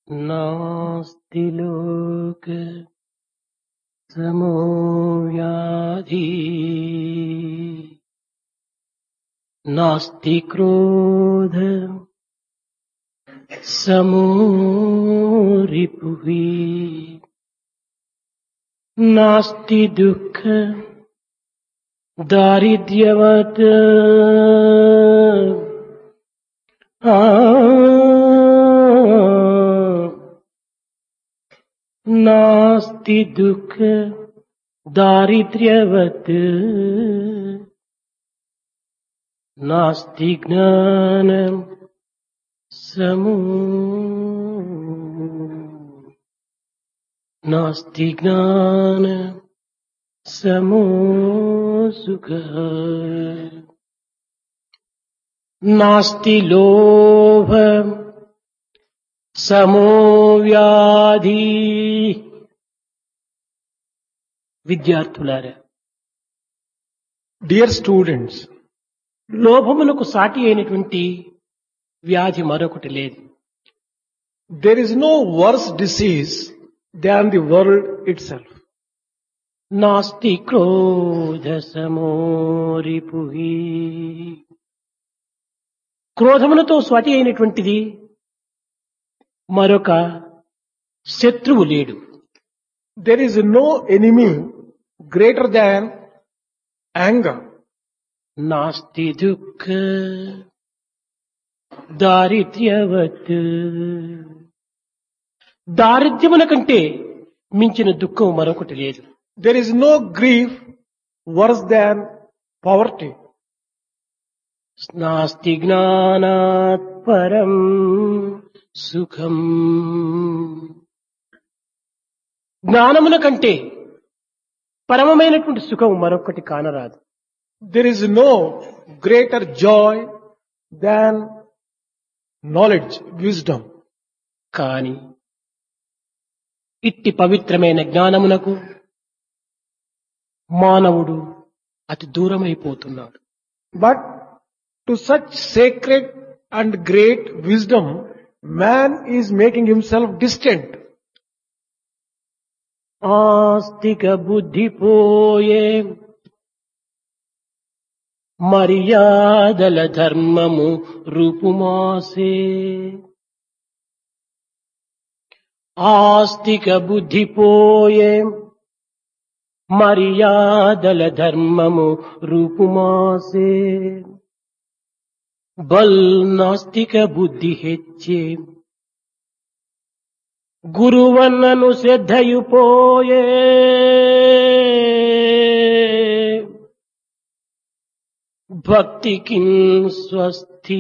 नास्ति लोक समो व्याधि नास्ति क्रोध समो रिपुः नास्ति दुःख दारिद्र्यवत् आ नास्ति दुःख दारिद्र्यवत् नास्ति ज्ञान समो नास्ति ज्ञान समो सुखः नास्ति लोभ సమో వ్యాధి విద్యార్థులారా Dear students, లోభమునకు సాటి అయినటువంటి వ్యాధి మరొకటి లేదు there is no worse disease than the world itself. నాస్తి క్రోధ సమోరిపుహి క్రోధములతో స్వాటి అయినటువంటిది మరొక శత్రువు లేడు There is no enemy greater than anger. నాస్తి దుఃఖ దారిద్ర్యవత్ దారిద్ర్యముల కంటే మించిన దుఃఖం మరొకటి లేదు There is no grief worse than poverty. నాస్తి జ్ఞానాత్ పరం సుఖం జ్ఞానముల కంటే పరమమైనటువంటి సుఖం మరొకటి కానరాదు There is no greater joy than knowledge, wisdom. కాని ఇట్టి పవిత్రమైన జ్ఞానమునకు మానవుడు అతి దూరమైపోతున్నాడు But to such sacred and great wisdom, man is making himself distant. ఆస్తిక బుద్ధి పోయే మర్యాదల ధర్మము రూపుమాసే ఆస్తిక బుద్ధి పోయే మర్యాదల ధర్మము రూపుమాసే బల్ నాస్తిక బుద్ధి ಹೆಚ್ಚೆ ಗುರುವನ್ನನು ಶ್ರದ್ಧೆಯು ಪೋಯೇ భక్తికి స్వస్తి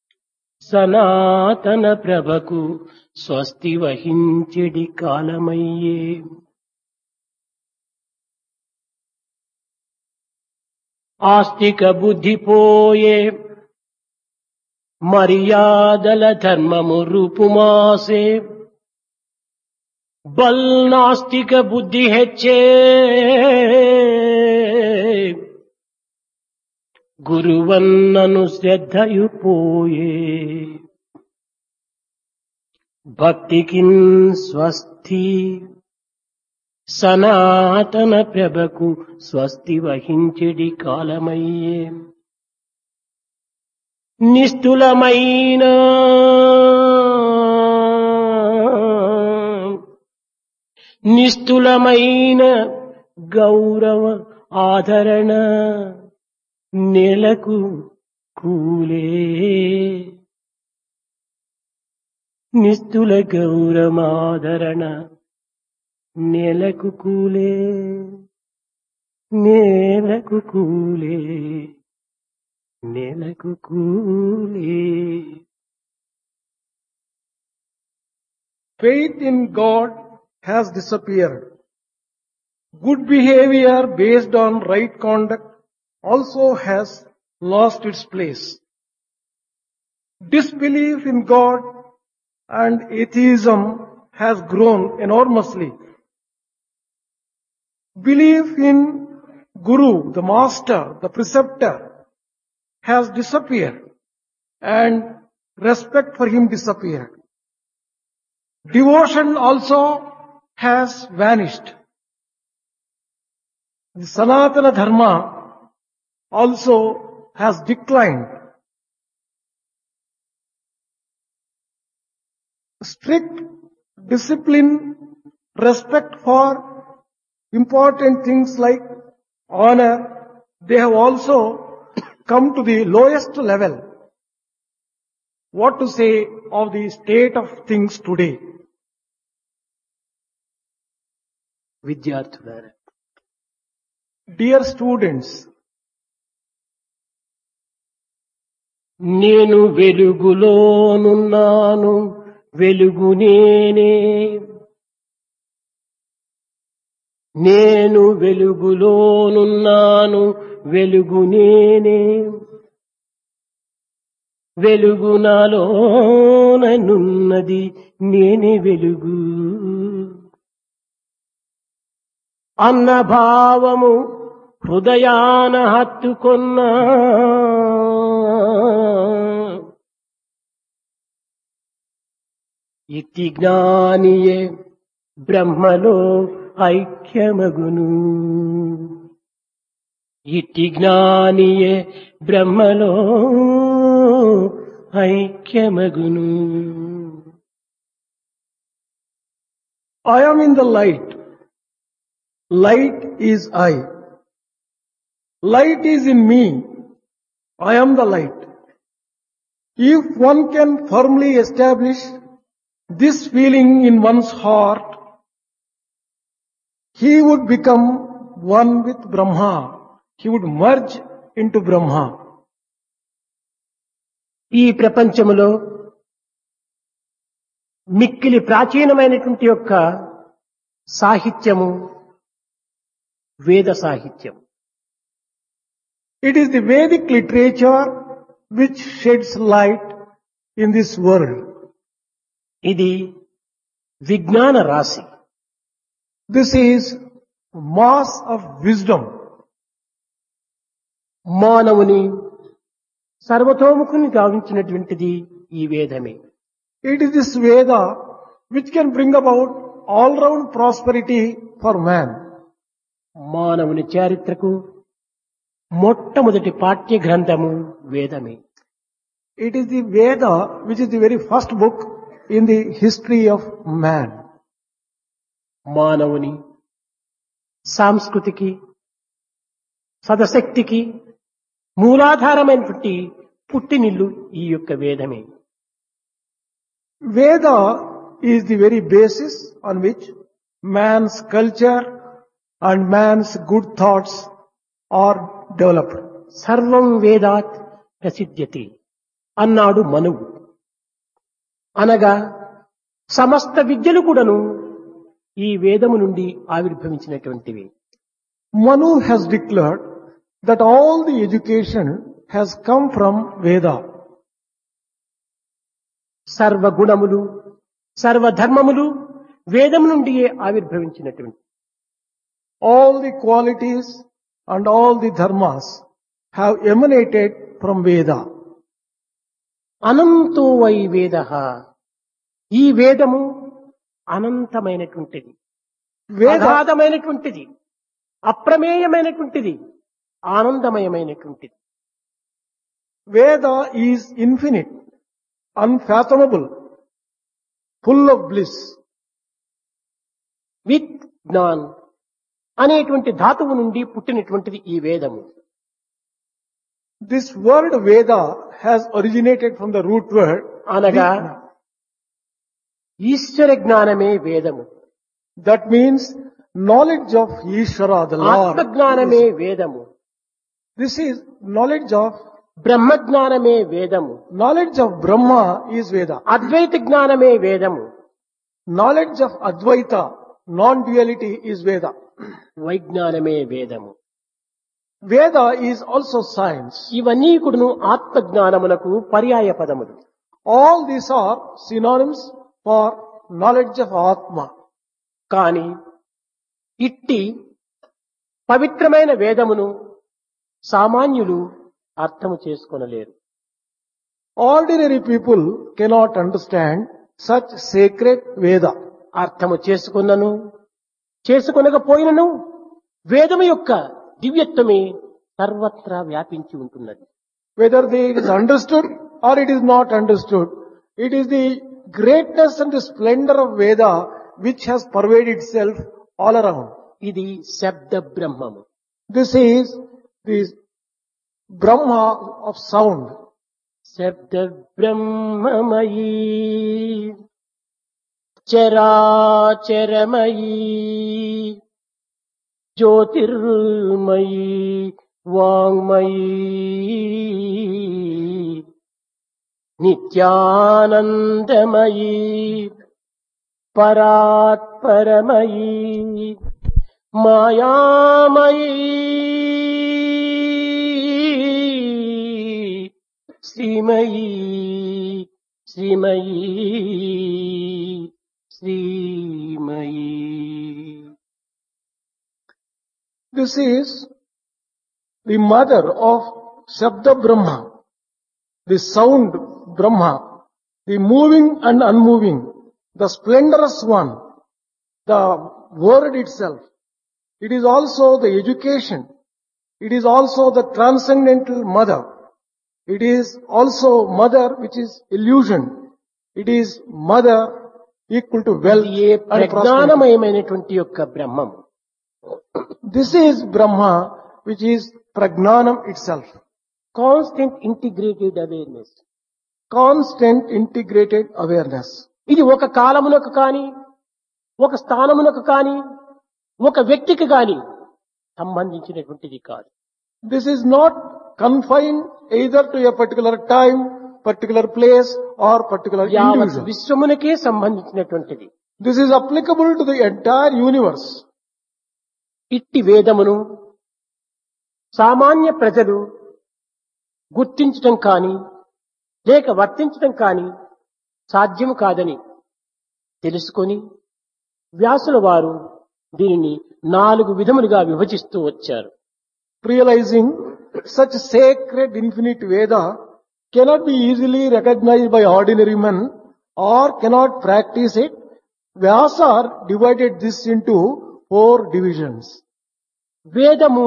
సనాతన ప్రభకు స్వస్తి వహించెడి కాలమయ్యే ఆస్తిక బుద్ధి పోయే మర్యాదల ధర్మము రూపుమాసే బల్ నాస్తిక బుద్ధి హెచ్చే గురువన్నను శ్రద్ధయు పోయే భక్తికి స్వస్తి సనాతన ప్రభకు స్వస్తి వహించెడి కాలమయ్యే నిస్తులమైన నిస్తులమైన గౌరవ ఆదరణ నెలకు కూలే నిస్తుల గౌరమాదరణ నెలకు కూలే నేలకు కూలే నెలకు కూలే Faith in God has disappeared. Good behavior based on right conduct also has lost its place. Disbelief in God and atheism has grown enormously. Belief in Guru, the master, the preceptor has disappeared and respect for him disappeared. Devotion also has vanished. The Sanatana Dharma also has declined. Strict discipline, respect for important things like honor, they have also come to the lowest level. What to say of the state of things today? విద్యార్థులారా Dear students, నేను వెలుగులోనున్నాను వెలుగు నేనే నేను వెలుగులోనున్నాను వెలుగు నేనే వెలుగు నాలోననున్నది నేనే వెలుగు అన్న భావము హృదయాన హత్తుకొన్నా ఇతి జ్ఞానియే బ్రహ్మలో ఐక్యమగును ఇట్టి జ్ఞానియే బ్రహ్మలో ఐక్యమగును I am in the light. Light is I. Light is in me. I am the light. If one can firmly establish this feeling in one's heart, he would become one with Brahma. He would merge into Brahma. ఈ ప్రపంచములో మిక్కిలి ప్రాచీనమైనటువంటి యొక్క సాహిత్యము వేద సాహిత్యం It is the Vedic literature which sheds light in this world. ఇది విజ్ఞాన రాశి This is mass of wisdom. మానవుని సర్వతోముఖుని గావించినటువంటిది ఈ వేదమే It is this Veda which can bring about all-round prosperity for man. మానవుని చారిత్రకు మొట్టమొదటి పాఠ్య గ్రంథము వేదమే It is the Veda which is the very first book in the history of man. మానవుని సాంస్కృతికి సదశక్తికి మూలాధారమైనటువంటి పుట్టినిల్లు ఈ యొక్క వేదమే Veda is the very basis on which man's culture and man's good thoughts are developed. సర్వం వేదాత్ ప్రసిద్ధ్యతి అన్నాడు మనువు అనగా సమస్త విద్యలు కూడాను ఈ వేదము నుండి ఆవిర్భవించినటువంటివి Manu has declared that all the education has come from Veda. సర్వ గుణములు సర్వ ధర్మములు వేదం నుండియే ఆవిర్భవించినటువంటి All the qualities and all the dharmas have emanated from Veda. అనంతో వై వేద ఈ వేదము అనంతమైనటువంటిది Veda, అగాధమైనటువంటిది అప్రమేయమైనటువంటిది ఆనందమయమైనటువంటిది Veda is infinite, unfathomable, full of bliss. విత్ జ్ఞాన్ అనేటువంటి ధాతువు నుండి పుట్టినటువంటిది ఈ వేదము This word Veda has originated from the root word అనగా Vijna. ఈశ్వర జ్ఞానమే వేదము That means knowledge of Ishvara, the Lord. ఆత్మజ్ఞానమే వేదము This is knowledge of, బ్రహ్మజ్ఞానమే వేదము knowledge of Brahma is Veda. అద్వైత జ్ఞానమే వేదము Knowledge of Advaita, non-duality is Veda. వైజ్ఞానమే వేదము Veda is also science. ఇవన్నీ కూడాను ఆత్మజ్ఞానమునకు పర్యాయ పదములు All these are synonyms for knowledge of Atma. కాని ఇట్టి పవిత్రమైన వేదమును సామాన్యులు అర్థము చేసుకొనలేరు Ordinary people cannot understand such sacred Veda. అర్థము చేసుకున్నను చేసుకొనకపోయినను వేదము యొక్క దివ్యత్వమే సర్వత్రా వ్యాపించి ఉంటున్నది Whether it is understood or it is not understood, it is the greatness and the splendor of Veda which has pervaded itself all around. ఇది శబ్ద బ్రహ్మము This is the Brahma of sound. శబ్ద బ్రహ్మమయీ చరాచరమయీ జ్యోతిర్మయీ వాంగ్మయీ నిత్యానందమయీ పరాత్పరమయీ మాయామయీ శ్రీమయీ శ్రీమయీ శ్రీమయీ This is the mother of Shabda Brahma, the sound Brahma, the moving and unmoving, the splendorous one, the word itself. It is also the education. It is also the transcendental mother. It is also mother which is illusion. It is mother equal to wealth ఇది ఏ and prosperity. ప్రజ్ఞానమయమైనటువంటి యొక్క బ్రహ్మం This is Brahma which is Pragnanam itself. Constant integrated awareness Constant integrated awareness. ఇది ఒక కాలమునకు కాని ఒక స్థానమునకు కాని ఒక వ్యక్తికి కాని సంబంధించినటువంటిది కాదు This is not confined either to a particular time, particular place or particular యావత్ individual. విశ్వమునకే సంబంధించినటువంటిది This is applicable to the entire universe. ఇట్టి వేదమును సామాన్య ప్రజలు గుర్తించటం కాని లేక వర్తించటం కాని సాధ్యము కాదని తెలుసుకొని వ్యాసుల వారు దీనిని నాలుగు విధములుగా విభజిస్తూ వచ్చారు Realizing such sacred infinite Veda cannot be easily recognized by ordinary men or cannot practice it. Vyasa divided this into four divisions. వేదము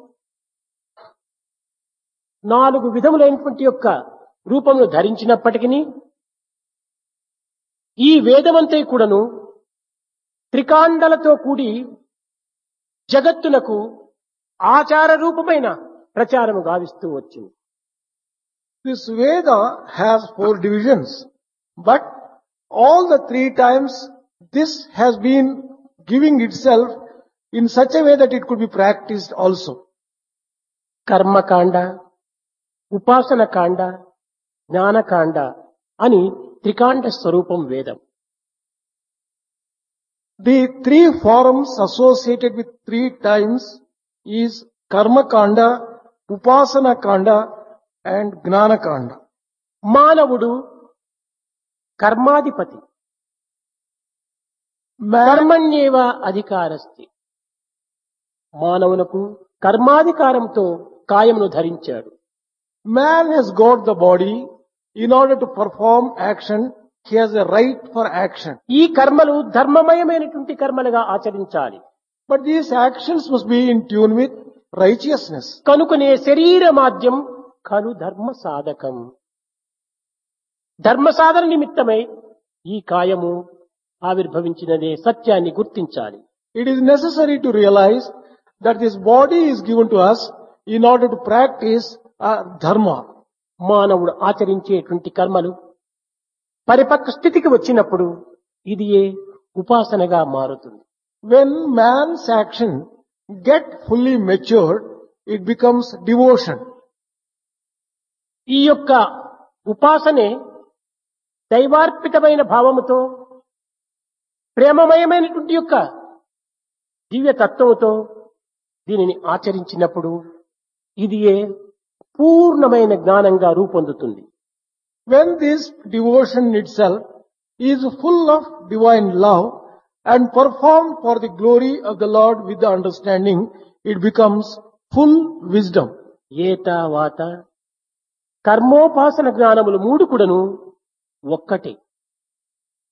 నాలుగు విధములైనటువంటి యొక్క రూపమును ధరించినప్పటికీ ఈ వేదమంతే కూడాను త్రికాండలతో కూడి జగత్తునకు ఆచార రూపమైన ప్రచారము గావిస్తూ వచ్చింది This Veda has four divisions, but all the three times this has been giving itself in such a way that it could be practiced also. కర్మకాండ ఉపాసన కాండ జ్ఞానకాండ అని త్రికాండ స్వరూపం వేదం The three forms associated with three times is Karma Kanda, Upasana Kanda and Gnana Kanda. మానవుడు కర్మాధిపతి Man, కర్మణ్యేవ అధికారస్తి మానవునకు కర్మాధికారంతో కాయమును ధరించాడు man has got the body. In order to perform action, he has a right for action. ఈ కర్మలు ధర్మమయమైనటువంటి కర్మలుగా ఆచరించాలి But these actions must be in tune with righteousness. కనుకనే శరీర మాధ్యం కను ధర్మ సాధకం ధర్మ సాధన నిమిత్తమై ఈ కాయము ఆవిర్భవించినదే సత్యాన్ని గుర్తించాలి It is necessary to realize that this body is given to us in order to practice our dharma. మానవుడు ఆచరించేటువంటి కర్మలు పరిపక్వ స్థితికి వచ్చినప్పుడు ఇది ఏ ఉపాసనగా మారుతుంది When man's action get fully matured, it becomes devotion. ఈ యొక్క ఉపాసనే దైవార్పితమైన భావముతో ప్రేమమయమైనటువంటి యొక్క దివ్య తత్వముతో దీనిని ఆచరించినప్పుడు ఇది ఏ పూర్ణమైన జ్ఞానంగా రూపొందుతుంది When this devotion itself is full of divine love and performed for the glory of the Lord with the understanding, it becomes full wisdom. ఏత వాత కర్మోపాసన జ్ఞానములు మూడు కూడాను ఒక్కటే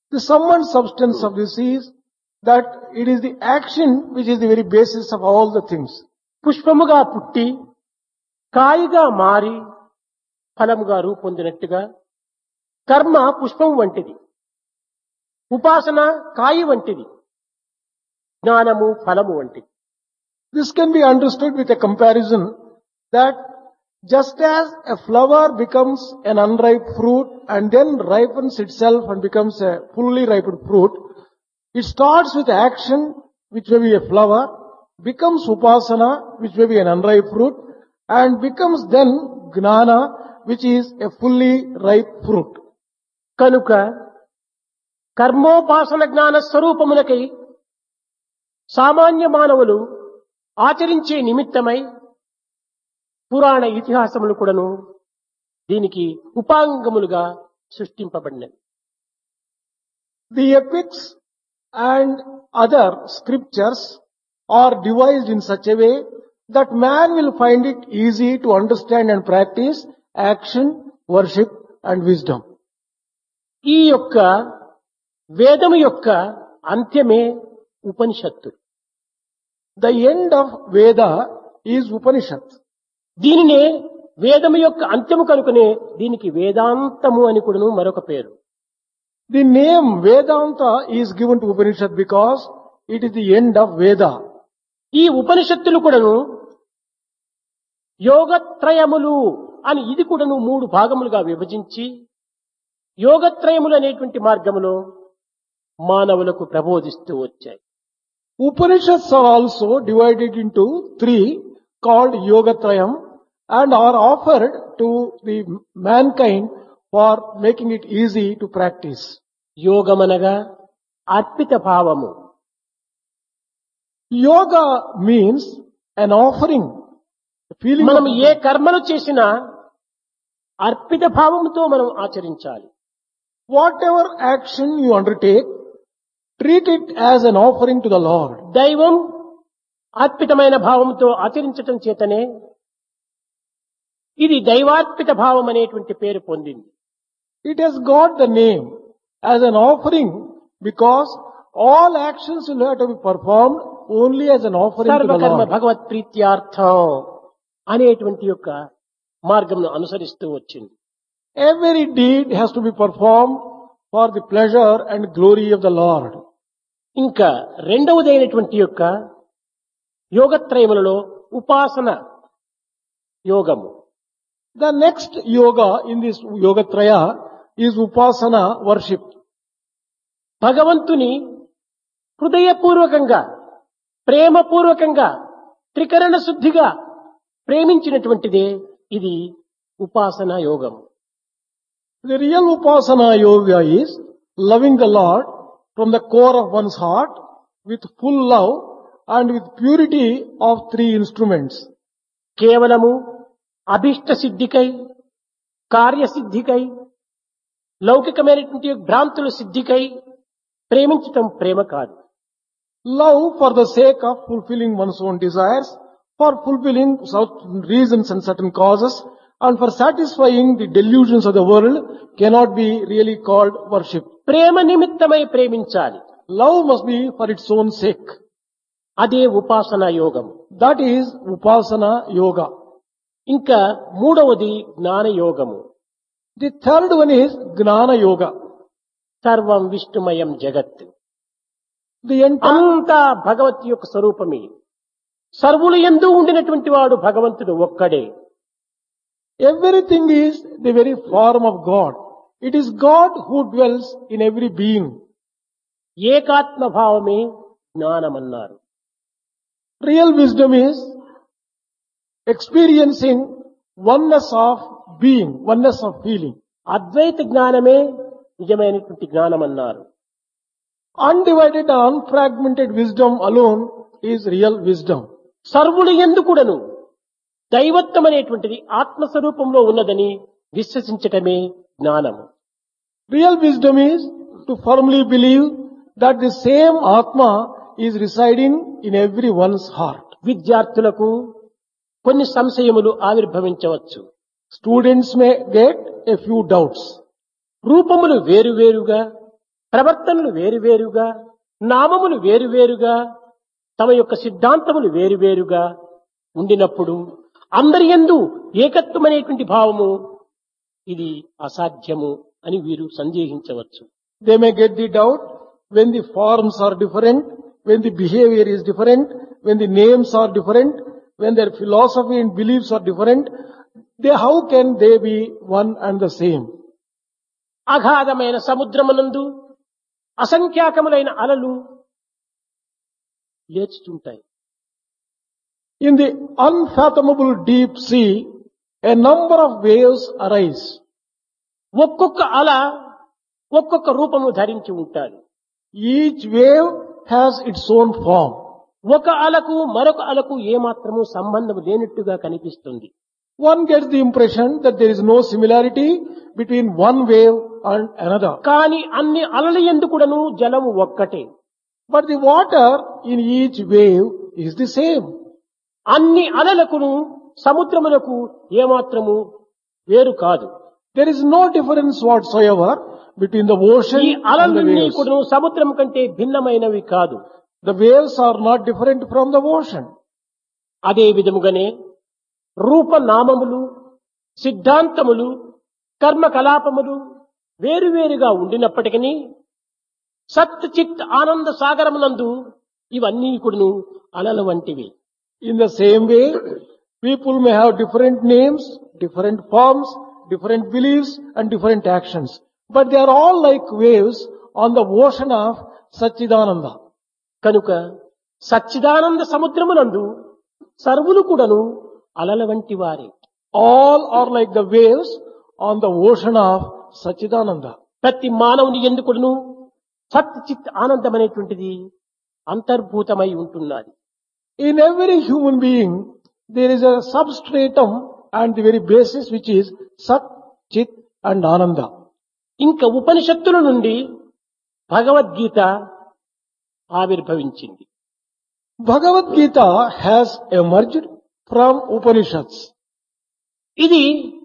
The sum and substance of this is that it is the action which is the very basis of all the things. పుష్పముగా పుట్టి కాయిగా మారి ఫలముగా రూపొందినట్టుగా కర్మ పుష్పం వంటిది ఉపాసన కాయి వంటిది జ్ఞానము ఫలము వంటిది This can be understood with a comparison that just as a flower becomes an unripe fruit and then ripens itself and becomes a fully ripened fruit, it starts with action which may be a flower, becomes upasana which may be an unripe fruit and becomes then gnana which is a fully ripe fruit. కనుక కర్మోపాసన జ్ఞాన స్వరూపములకై సామాన్య మానవులు ఆచరించే నిమిత్తమై పురాణ ఇతిహాసములు కూడాను దీనికి ఉపాంగములుగా సృష్టింపబడినవి The epics and other scriptures are devised in such a way that man will find it easy to understand and practice action, worship and wisdom. ఈ యొక్క వేదము యొక్క అంత్యమే ఉపనిషత్తు The end of Veda is Upanishad. దీనినే వేదము యొక్క అంత్యము కనుకనే దీనికి వేదాంతము అని కూడాను మరొక పేరు The name Vedanta is given to Upanishad because it is the end of Veda. ఈ ఉపనిషత్తులు కూడాను యోగత్రయములు అని ఇది కూడాను మూడు భాగములుగా విభజించి యోగత్రయములు అనేటువంటి మార్గములో మానవులకు ప్రబోధిస్తూ వచ్చాయి Upanishads are also divided into three called Yogatrayam and are offered to the mankind for making it easy to practice. యోగమనగా Arpita భావము Yoga means an offering, a feeling మనం of, ఏ కర్మలు చేసినా అర్పిత భావముతో మనం ఆచరించాలి whatever action you undertake, treat it as an offering to the Lord. దైవం అర్పితమైన భావంతో ఆచరించటం చేతనే ఇది దైవార్పిత భావం అనేటువంటి పేరు పొందింది It has got the name as an offering because all actions will have to be performed only as an offering to the సర్వకర్మ Lord. భగవత్ ప్రీత్యార్థం అనేటువంటి యొక్క మార్గంను అనుసరిస్తూ వచ్చింది Every deed has to be performed for the pleasure and glory of the Lord. ఇంకా రెండవదైనటువంటి యొక్క యోగత్రయములలో ఉపాసన యోగము The next yoga in this Yogatraya is Upasana worship. భగవంతుని హృదయపూర్వకంగా ప్రేమపూర్వకంగా త్రికరణ శుద్ధిగా ప్రేమించినటువంటిదే ఇది ఉపాసన యోగం The real Upasana yoga is loving the Lord from the core of one's heart with full love and with purity of three instruments. కేవలము అభిష్ట సిద్ధికై కార్యసిద్ధికై లౌకికమైనటువంటి భ్రాంతుల సిద్ధికై ప్రేమించటం ప్రేమ కాదు Love for the sake of fulfilling one's own desires, for fulfilling certain reasons and certain causes, and for satisfying the delusions of the world cannot be really called worship. ప్రేమ నిమిత్తమై ప్రేమించాలి Love must be for its own sake. అదే ఉపాసన యోగం That is Upasana Yoga. ఇంకా మూడవది జ్ఞాన యోగము The third one is Gnana Yoga. సర్వం విష్ణుమయం జగత్ The entire, అంతా భగవత్ యొక్క స్వరూపమే సర్వులు ఎందు ఉండినటువంటి వాడు భగవంతుడు ఒక్కడే everything is the very form of God. It is God who dwells in every being. ఏకాత్మ భావమే జ్ఞానమన్నారు Real wisdom is experiencing oneness of being, oneness of feeling. అద్వైత జ్ఞానమే నిజమైనటువంటి జ్ఞానమన్నారు Undivided and unfragmented wisdom alone is real wisdom. సర్వులు ఎందుకుడను దైవత్వం అనేటువంటిది ఆత్మస్వరూపంలో ఉన్నదని విశ్వసించటమే జ్ఞానము Real wisdom is to firmly believe that the same Atma is residing in everyone's heart. విద్యార్థులకు కొన్ని సంశయములు ఆవిర్భవించవచ్చు Students may get a few doubts. రూపములు వేరువేరుగా ప్రవర్తనలు వేరువేరుగా నామములు వేరువేరుగా తమ యొక్క సిద్ధాంతములు వేరువేరుగా ఉండినప్పుడు అందరి యందు ఏకత్వమనేటువంటి భావము ఇది అసాధ్యము అని వీరు సందేహించవచ్చు They may get the doubt when the forms are different, when the behavior is different, when the names are different, when their philosophy and beliefs are different. They, how can they be one and the same? అగాధమైన సముద్రమునందు అసంఖ్యాకములైన అలలు లేచుతుంటాయి In the unfathomable deep sea, a number of waves arise. ఒక్కొక్క అల ఒక్కొక్క రూపము ధరించి ఉంటారు Each wave has its own form. ఒక అలకు మరొక అలకు ఏమాత్రము సంబంధం లేనట్టుగా కనిపిస్తుంది One gets the impression that there is no similarity between one wave and another. కానీ అన్ని అలల ఎందుకుడను జలము ఒక్కటే But the water in each wave is the same. అన్ని అలలకును సముద్రములకు ఏమాత్రము వేరు కాదు There is no difference whatsoever between the ocean ఈ and the అలలన్నీ waves. కూడా సముద్రం కంటే భిన్నమైనవి కాదు The waves are not different from the ocean. అదే విధముగానే రూపనామములు సిద్ధాంతములు కర్మకలాపములు వేరువేరుగా ఉండినప్పటికీ సత్ చిత్ ఆనంద సాగరమునందు ఇవన్నీ కూడాను అలల వంటివి In the same way, people may have different names, different forms, different beliefs and different actions. But they are all like waves on the ocean of Satchidananda. కనుక సచ్చిదానంద సముద్రమునందు సర్వులు కూడాను అలల వంటి వారే All are like the waves on the ocean of Satchidananda. ప్రతి మానవుని ఎందుకును సత్ చిత్ ఆనందం అనేటువంటిది అంతర్భూతమై ఉంటున్నది In every human being, there is a substratum and the very basis which is Sat, Chit and Ananda. ఇంకా ఉపనిషత్తుల నుండి భగవద్గీత ఆవిర్భవించింది Bhagavad Gita has emerged from Upanishads. ఇది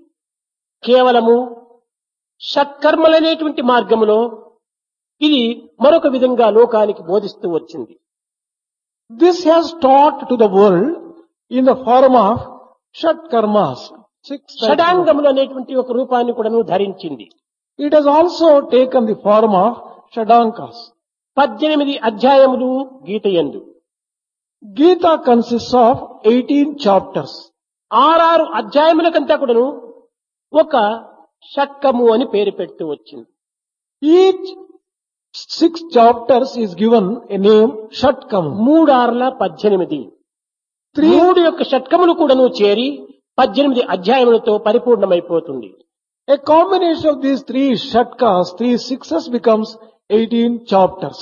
కేవలము షట్కర్మలనేటువంటి మార్గములో ఇది మరొక విధంగా లోకానికి బోధిస్తూ వచ్చింది This has taught to the world in the form of Shat Karmas. Six types of- షడాంగములు అనేటువంటి ఒక రూపాన్ని కూడాను ధరించింది It has also taken the form of Shadankas. పద్దెనిమిది అధ్యాయములు గీతయందు Gita consists of 18 chapters. ఆరారు అధ్యాయములకంతా కూడాను ఒక షట్కము అని పేరు పెడుతూ వచ్చింది Each six chapters is given a name Shatkam. మూడార్ల పద్దెనిమిది మూడు యొక్క షట్కములు కూడాను చేరి పద్దెనిమిది అధ్యాయములతో పరిపూర్ణమైపోతుంది A combination of these three Shatkas, three sixes becomes 18 chapters.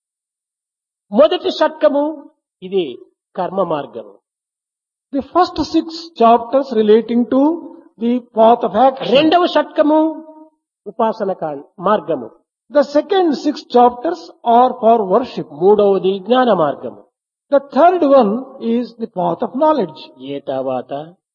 మొదటి షట్కము ఇది కర్మ మార్గము The first six chapters relating to the path of action. రెండవ షట్కము ఉపాసన కా- మార్గము The second six chapters are for worship. మూడవది జ్ఞాన మార్గము The third one is the path of knowledge. ఏ తర్వాత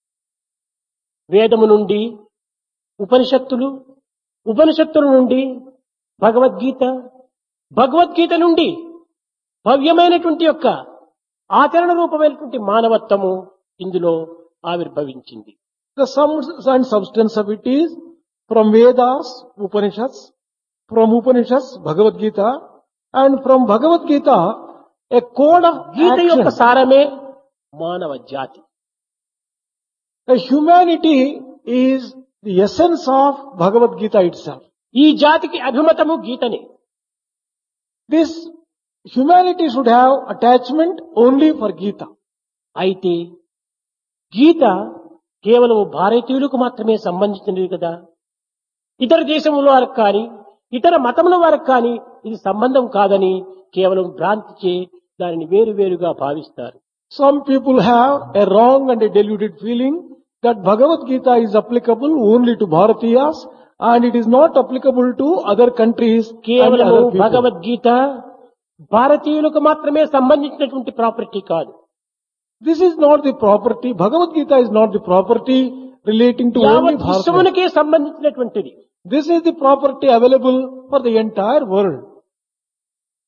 వేదము నుండి ఉపనిషత్తులు ఉపనిషత్తుల నుండి భగవద్గీత భగవద్గీత నుండి భవ్యమైనటువంటి యొక్క ఆచరణ రూపమైనటువంటి మానవత్వము ఇందులో ఆవిర్భవించింది The sum and substance of it is from Vedas, Upanishads, from Upanishads, Bhagavad Gita, and from Bhagavad Gita, a code of గీత యొక్క action. సారమే మానవ జాతి A humanity is the essence of Bhagavad Gita itself. ఈ జాతికి అభిమతము గీతనే This humanity should have attachment only for Gita. అయితే గీత కేవలం భారతీయులకు మాత్రమే సంబంధించినది కదా ఇతర దేశముల వారికి కానీ ఇతర మతముల వారికి కానీ ఇది సంబంధం కాదని కేవలం భ్రాంతిచే దానిని వేరువేరుగా భావిస్తారు Some people have a wrong and a deluded feeling that Bhagavad Gita is applicable only to Bharatiyas and it is not applicable to other countries and కేవలము other people. భగవద్గీత భారతీయులకు మాత్రమే సంబంధించినటువంటి ప్రాపర్టీ కాదు This is not the property, Bhagavad Gita is not the property relating to only యావత్ Bharatiyas. విశ్వమునకే సంబంధించినటువంటిది This is the property available for the entire world.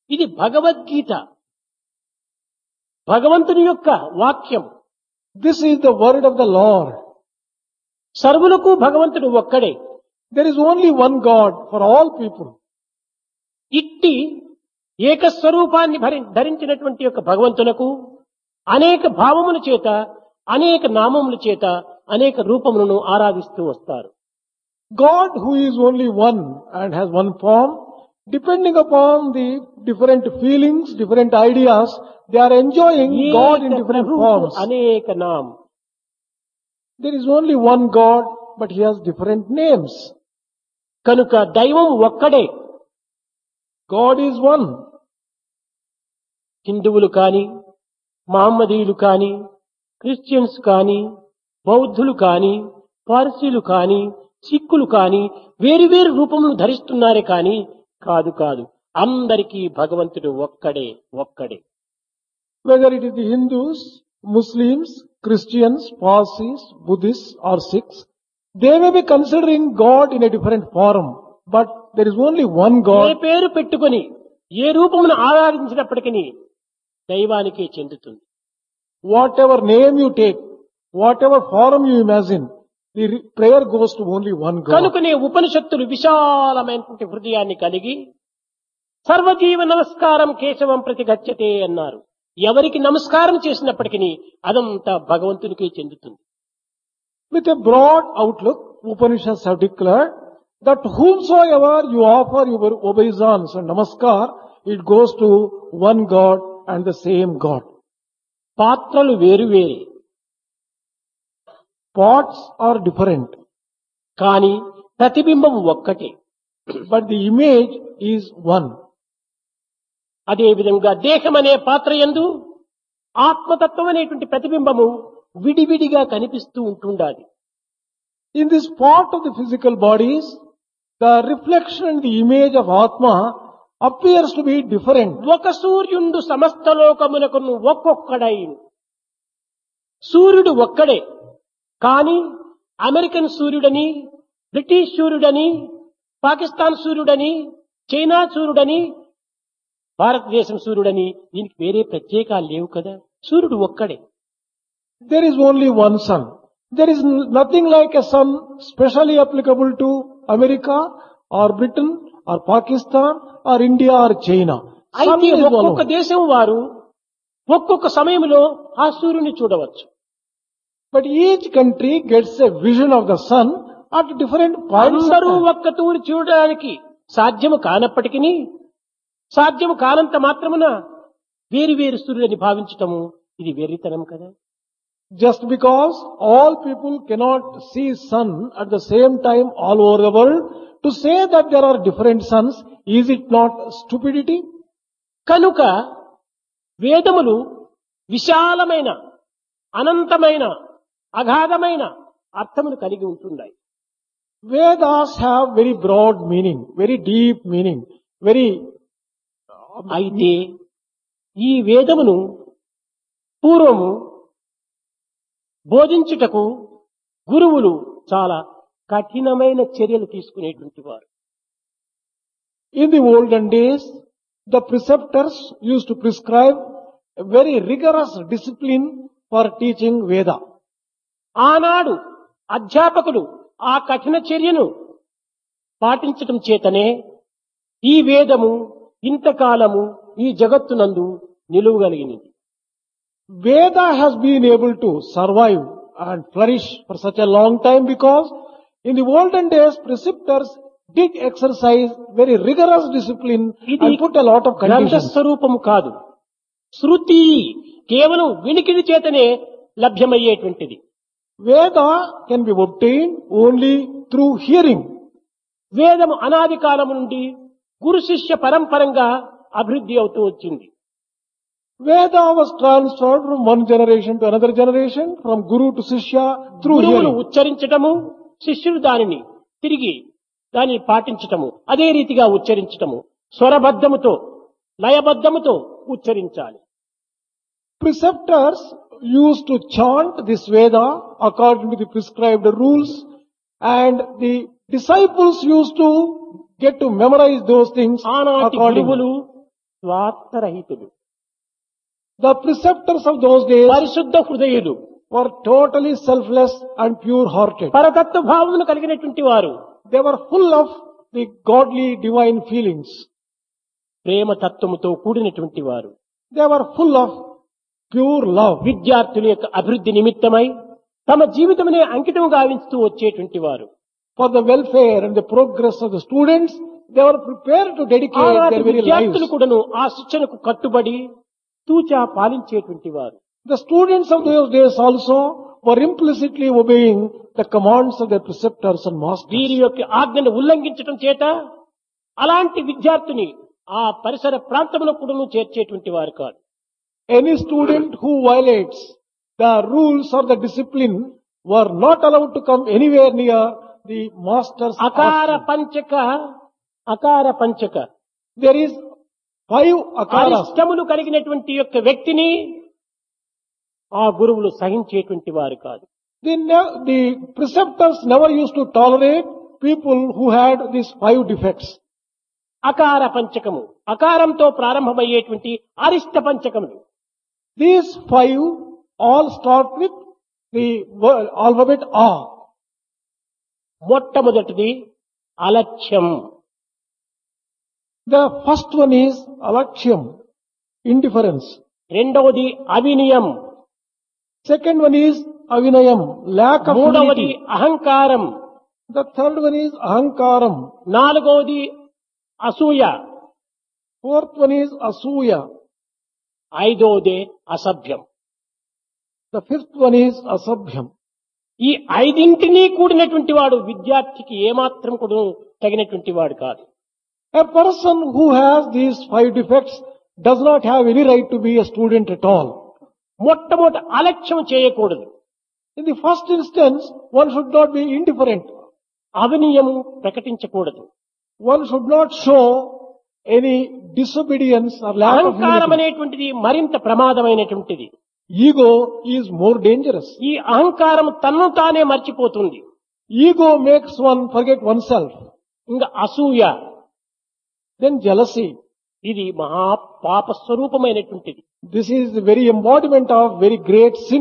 ఇది భగవద్గీత భగవంతుని యొక్క వాక్యం This is the word of the Lord. సర్వులకు భగవంతుడు ఒక్కడే There is only one God for all people. ఇట్టి ఏకస్వరూపాన్ని భరి- ధరించినటువంటి యొక్క భగవంతునకు అనేక భావముల చేత అనేక నామముల చేత అనేక రూపములను ఆరాధిస్తూ వస్తారు God who is only one and has one form, depending upon the different feelings, different ideas, they are enjoying God in ఏక different ప్రభువుకు forms. అనేక నామ There is only one God, but he has different names. కనుక దైవం ఒక్కడే God is one. హిందువులు కాని మహమ్మదీయులు కాని క్రిస్టియన్స్ కాని బౌద్ధులు కాని పార్సీలు కాని సిక్కులు కాని వేరు వేరు రూపములు ధరిస్తున్నారే కాని కాదు కాదు అందరికీ భగవంతుడు ఒక్కడే ఒక్కడే Whether it is the Hindus, Muslims, Christians, Parsis, Buddhists or Sikhs, they may be considering God in a different form, but there is only one A God. పేరు పెట్టుకొని ఏ రూపమును ఆరాధించినప్పటికీ దైవానికే చెందుతుంది Whatever name you take, whatever form you imagine, the re- prayer goes to only one God. కనుకనే ఉపనిషత్తులు విశాలమైనటువంటి హృదయాన్ని కలిగి సర్వజీవ నమస్కారం కేశవం ప్రతి గచ్చతే అన్నారు ఎవరికి నమస్కారం చేసినప్పటికీ అదంతా భగవంతునికే చెందుతుంది With a broad outlook, Upanishads have declared that whomsoever you offer your obeisance and namaskar, it goes to one God and the same God. పాత్రలు వేరు వేరే Pots are different, కానీ ప్రతిబింబం ఒక్కటే but the image is one. అదే విధంగా దేహం అనే పాత్ర యందు ఆత్మతత్వం అనేటువంటి ప్రతిబింబము విడివిడిగా కనిపిస్తూ ఉంటుండాలి In this part of the physical bodies, the reflection and the image of Atma appears to be different. ఒక సూర్యుండు సమస్త లోకమునకు ఒక్కొక్కడై సూర్యుడు ఒక్కడే కానీ అమెరికన్ సూర్యుడని బ్రిటిష్ సూర్యుడని పాకిస్తాన్ సూర్యుడని చైనా సూర్యుడని భారతదేశం సూర్యుడని దీనికి వేరే ప్రత్యేకాలు లేవు కదా సూర్యుడు ఒక్కడే There is only one sun. There is n- nothing like a sun specially applicable to America or Britain or Pakistan or India or China. Sun అయితే is ఒక్కొక్క one. దేశం వారు ఒక్కొక్క సమయంలో ఆ సూర్యుని చూడవచ్చు But each country gets a vision of the sun at different points. of అందరూ time. ఒక్క తూరి చూడడానికి సాధ్యము కానప్పటికీ సాధ్యము కానంత మాత్రమున వేరు వేరు సూర్యులని భావించటము ఇది వెర్రితనం కదా Just because all people cannot see sun at the same time all over the world, to say that there are different suns, is it not stupidity? కనుక వేదములు విశాలమైన అనంతమైన అగాధమైన అర్థమును కలిగి ఉంటున్నాయి Vedas have very broad meaning, very deep meaning, very అయితే ఈ వేదమును పూర్వము బోధించుటకు గురువులు చాలా కఠినమైన చర్యలు తీసుకునేటువంటి వారు In the olden days, the preceptors used to prescribe a very rigorous discipline for teaching Veda. ఆనాడు అధ్యాపకులు ఆ కఠిన చర్యను పాటించటం చేతనే ఈ వేదము ఇంతకాలము ఈ జగత్తునందు నిలువగలిగినది Veda has been able to survive and flourish for such a long time because in the olden days, preceptors did exercise very rigorous discipline ఇది and put a lot of గ్రంథ conditions. స్వరూపము కాదు శృతి కేవలం వినికిడి చేతనే లభ్యమయ్యేటువంటిది Veda can be obtained only through hearing. వేదము అనాది కాలము నుండి గురు శిష్య పరంపరంగా అభివృద్ధి అవుతూ వచ్చింది Veda was transferred from one generation to another generation, from Guru to Sishya through గురువులు hearing. ఉచ్చరించటము శిష్యుడు దానిని తిరిగి దానిని పాటించటము అదే రీతిగా ఉచ్చరించటము స్వరబద్ధముతో లయబద్ధముతో ఉచ్చరించాలి Preceptors used to chant this Veda according to the prescribed rules and the disciples used to get to memorize those things ఆనాటి accordingly. గురువులు స్వార్థరహితులు The preceptors of those days పరిశుద్ధ హృదయులు were totally selfless and pure-hearted. పరతత్వ భావమును కలిగినటువంటి వారు They were full of the godly divine feelings. ప్రేమ తత్వముతో కూడినటువంటి వారు They were full of pure love. విద్యార్థుల యొక్క అభివృద్ధి నిమిత్తమై తమ జీవితమునే అంకితం గావించుతూ వచ్చేటువంటి వారు For the welfare and the progress of the students, they were prepared to dedicate ఆనాటి their very విద్యార్థులు lives. కూడాను ఆ శిక్షణకు కట్టుబడి తూచా పాలించేటువంటి వారు The students of those days also were implicitly obeying the commands of their preceptors and masters. వీరి యొక్క ఆజ్ఞను ఉల్లంఘించడం చేత అలాంటి విద్యార్థిని ఆ పరిసర ప్రాంతంలో కూడాను చేర్చేటువంటి వారు కాదు Any student who violates the rules or the discipline were not allowed to come anywhere near the master's అకార ashram. పంచక అకార పంచక There is five akaras. అరిష్టములు కలిగినటువంటి యొక్క వ్యక్తిని ఆ గురువులు సహించేటువంటి వారు కాదు The, ne- the preceptors never used to tolerate people who had these five defects. అకార పంచకము అకారంతో ప్రారంభమయ్యేటువంటి అరిష్ట పంచకములు These five all start with the word, alphabet A. మొట్టమొదటిది అలక్ష్యం The first one is alaksham, indifference. రెండవది అవినియం Second one is avinayam, lack of మూడవది humility. అహంకారం The third one is ahankaram. నాలుగవది అసూయ Fourth one is asuya. ఐదవది అసభ్యం The fifth one is asabhyam. ఈ ఐదింటినీ కూడినటువంటి వాడు విద్యార్థికి ఏమాత్రం కూడా తగినటువంటి వాడు కాదు A person who has these five defects does not have any right to be a student at all. మొట్టమొదటి అలక్ష్యం చేయకూడదు In the first instance, one should not be indifferent. అవినీయము ప్రకటించకూడదు One should not show any disobedience or lack of అహంకారం humility. అనేటువంటిది మరింత ప్రమాదమైనటువంటిది Ego is more dangerous. ఈ అహంకారం తన్ను తానే మర్చిపోతుంది Ego makes one forget oneself. ఇంకా అసూయ Then jealousy. ఇది మహా పాప స్వరూపమైనటువంటిది This is the very embodiment of very great sin.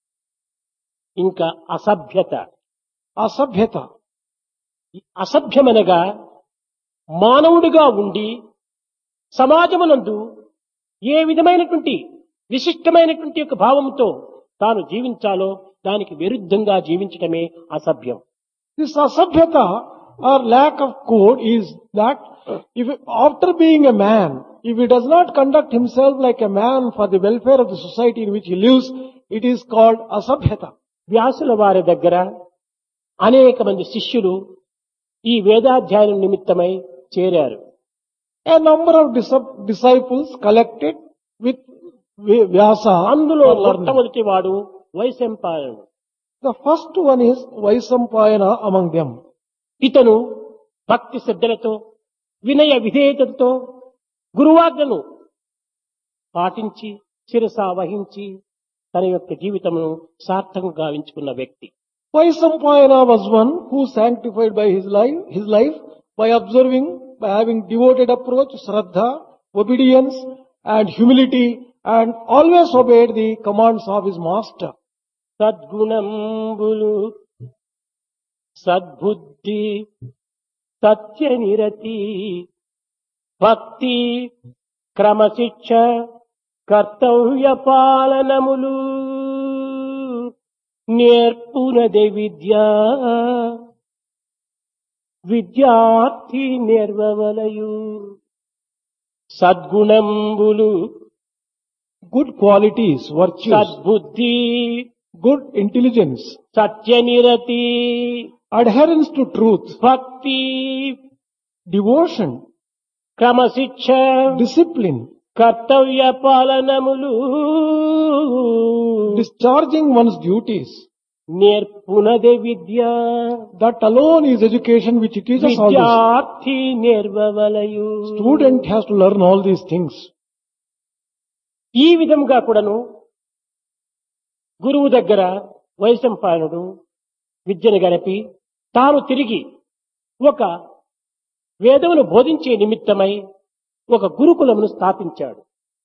ఇంకా అసభ్యత Asabhyata. ఈ అసభ్యమనగా మానవుడిగా ఉండి సమాజమునందు ఏ విధమైనటువంటి విశిష్టమైనటువంటి యొక్క భావంతో తాను జీవించాలో దానికి విరుద్ధంగా జీవించటమే అసభ్యం This asabhyata or lack of code is that if after being a man, if he does not conduct himself like a man for the welfare of the society in which he lives, it is called asabhyata. వ్యాసుల వారి దగ్గర అనేక మంది శిష్యులు ఈ వేదాధ్యయనం నిమిత్తమై చేరారు A number of dis- disciples collected with Vi- Vyasa అందులో for learning. మొట్టమొదటి వాడు వైశంపాయనుడు The first one is Vaisampayana among them. ఇతను భక్తి శ్రద్ధలతో వినయ విధేయతతో గురువాజ్ఞను పాటించి శిరస వహించి తన యొక్క జీవితమును సార్థకం గావించుకున్న వ్యక్తి Vaisampayana was one who sanctified by his life, his life by observing, by having devoted approach, shraddha, obedience and humility and always obeyed the commands of his master. సద్గుణంబులు సద్బుద్ధి సత్య నిరతి భక్తి క్రమశిక్ష కర్తవ్య పాలనములు నేర్పునదే విద్య విద్యార్థి నేర్వవలయు సద్గుణంబులు Good qualities, virtues, సద్బుద్ధి good intelligence, సత్యనిరతి adherence to truth, భక్తి devotion, క్రమశిక్ష discipline, కర్తవ్య పాలనములు discharging one's duties. నేర్పునదే Vidya That alone is education which teaches all this. విద్యార్థి నేర్వవలయు Student has to learn all these things. ఈ విధంగా కూడాను గురువు దగ్గర వైశంపాయనుడు విద్యను గడిపి తాను తిరిగి ఒక వేదమును బోధించే నిమిత్తమై ఒక గురుకులమును స్థాపించాడు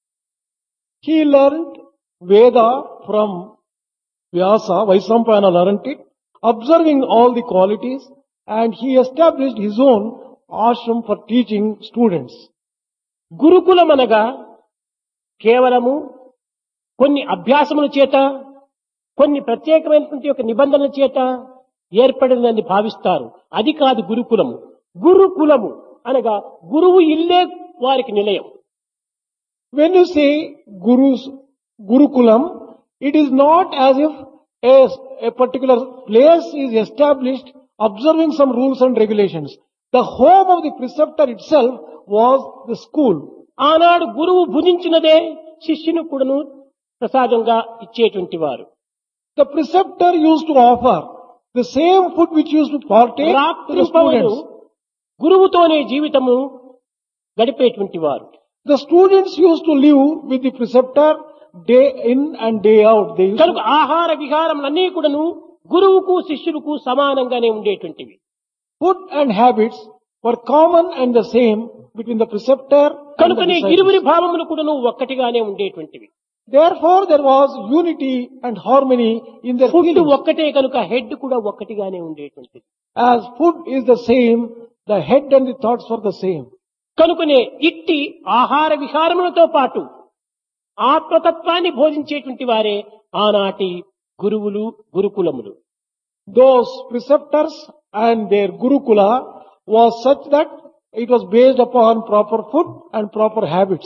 He learned Veda from Vyasa, Vaisampayana learned it, observing all the qualities, and he established his own ashram for teaching students. గురుకులం అనగా కేవలము కొన్ని అభ్యాసముల చేత కొన్ని ప్రత్యేకమైనటువంటి ఒక నిబంధనల చేత ఏర్పడినదని భావిస్తారు అది కాదు గురుకులము గురుకులము అనగా గురువు ఇల్లే వారికి నిలయం When you say Guru's Gurukulam, it is not as if a, a particular place is established observing some rules and regulations. The home of the preceptor itself was the school. ఆనాడు గురువు భుజించినదే శిష్యుని కూడాను ప్రసాదంగా ఇచ్చేటువంటి వారు The preceptor used to offer the same food which used to partake to the రాత్రింపవలు students. గురువుతోనే జీవితము గడిపేటువంటి వారు The students used to live with the preceptor day in and day out. They used కనుక to, ఆహార విహారములన్నీ కూడాను గురువుకు శిష్యులకు సమానంగానే ఉండేటువంటివి food and habits were common and the same between the preceptor and the కనుకనే disciples. ఇరువురి భావములు కూడాను ఒక్కటిగానే ఉండేటువంటివి Therefore, there was unity and harmony in their food feelings. ఒక్కటే కనుక హెడ్ కూడా ఒక్కటిగానే ఉండేటువంటిది As food is the same, the head and the thoughts were the same. కనుకనే ఇట్టి ఆహార విహారములతో పాటు ఆత్మతత్వాన్ని బోధించేటువంటి వారే ఆనాటి గురువులు గురుకులములు Those preceptors and their Gurukula was such that it was based upon proper food and proper habits.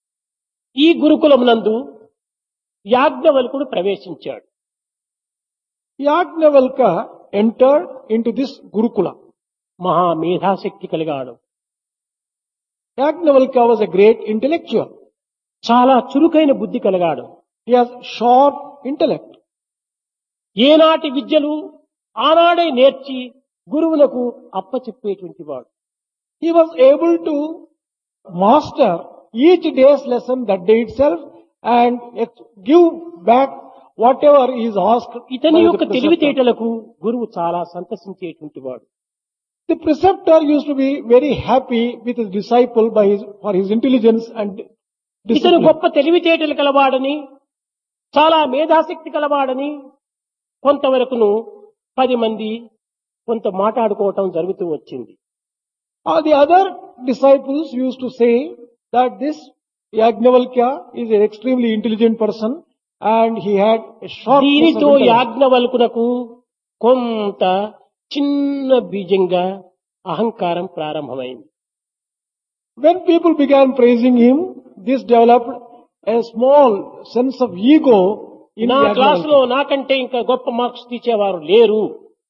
ఈ గురుకులమునందు యాజ్ఞవల్కుడు ప్రవేశించాడు Yagnavalka entered into this Gurukula. మహా మేధాశక్తి కలిగాడు Yagnavalka was a great intellectual. చాలా చురుకైన బుద్ధి కలిగాడు He has sharp intellect. ఏనాటి విద్యలు ఆనాడే నేర్చి గురువులకు అప్పచెప్పేటువంటి వాడు He was able to master each day's lesson that day itself and ex- give back whatever is asked. ఇతని by the యొక్క preceptor. తెలివితేటలకు గురువు చాలా సంతసించేటువంటి వాడు The preceptor used to be very happy with his disciple by his, for his intelligence and ఇతను discipline. గొప్ప తెలివితేటలు కలవాడని చాలా మేధాశక్తి కలవాడని కొంతవరకును పది మంది కొంత మాట్లాడుకోవటం జరుగుతూ వచ్చింది Uh, the other disciples used to say that this Yagnavalkya is an extremely intelligent person and he had a sharp దీనితో intellect. యాజ్ఞవల్కునకు కొంత చిన్న బీజంగా అహంకారం ప్రారంభమైంది When people began praising him, this developed a small sense of ego in నా క్లాసులో Yagnavalkya. నాకంటే ఇంకా గొప్ప మార్క్స్ తీసేవారు లేరు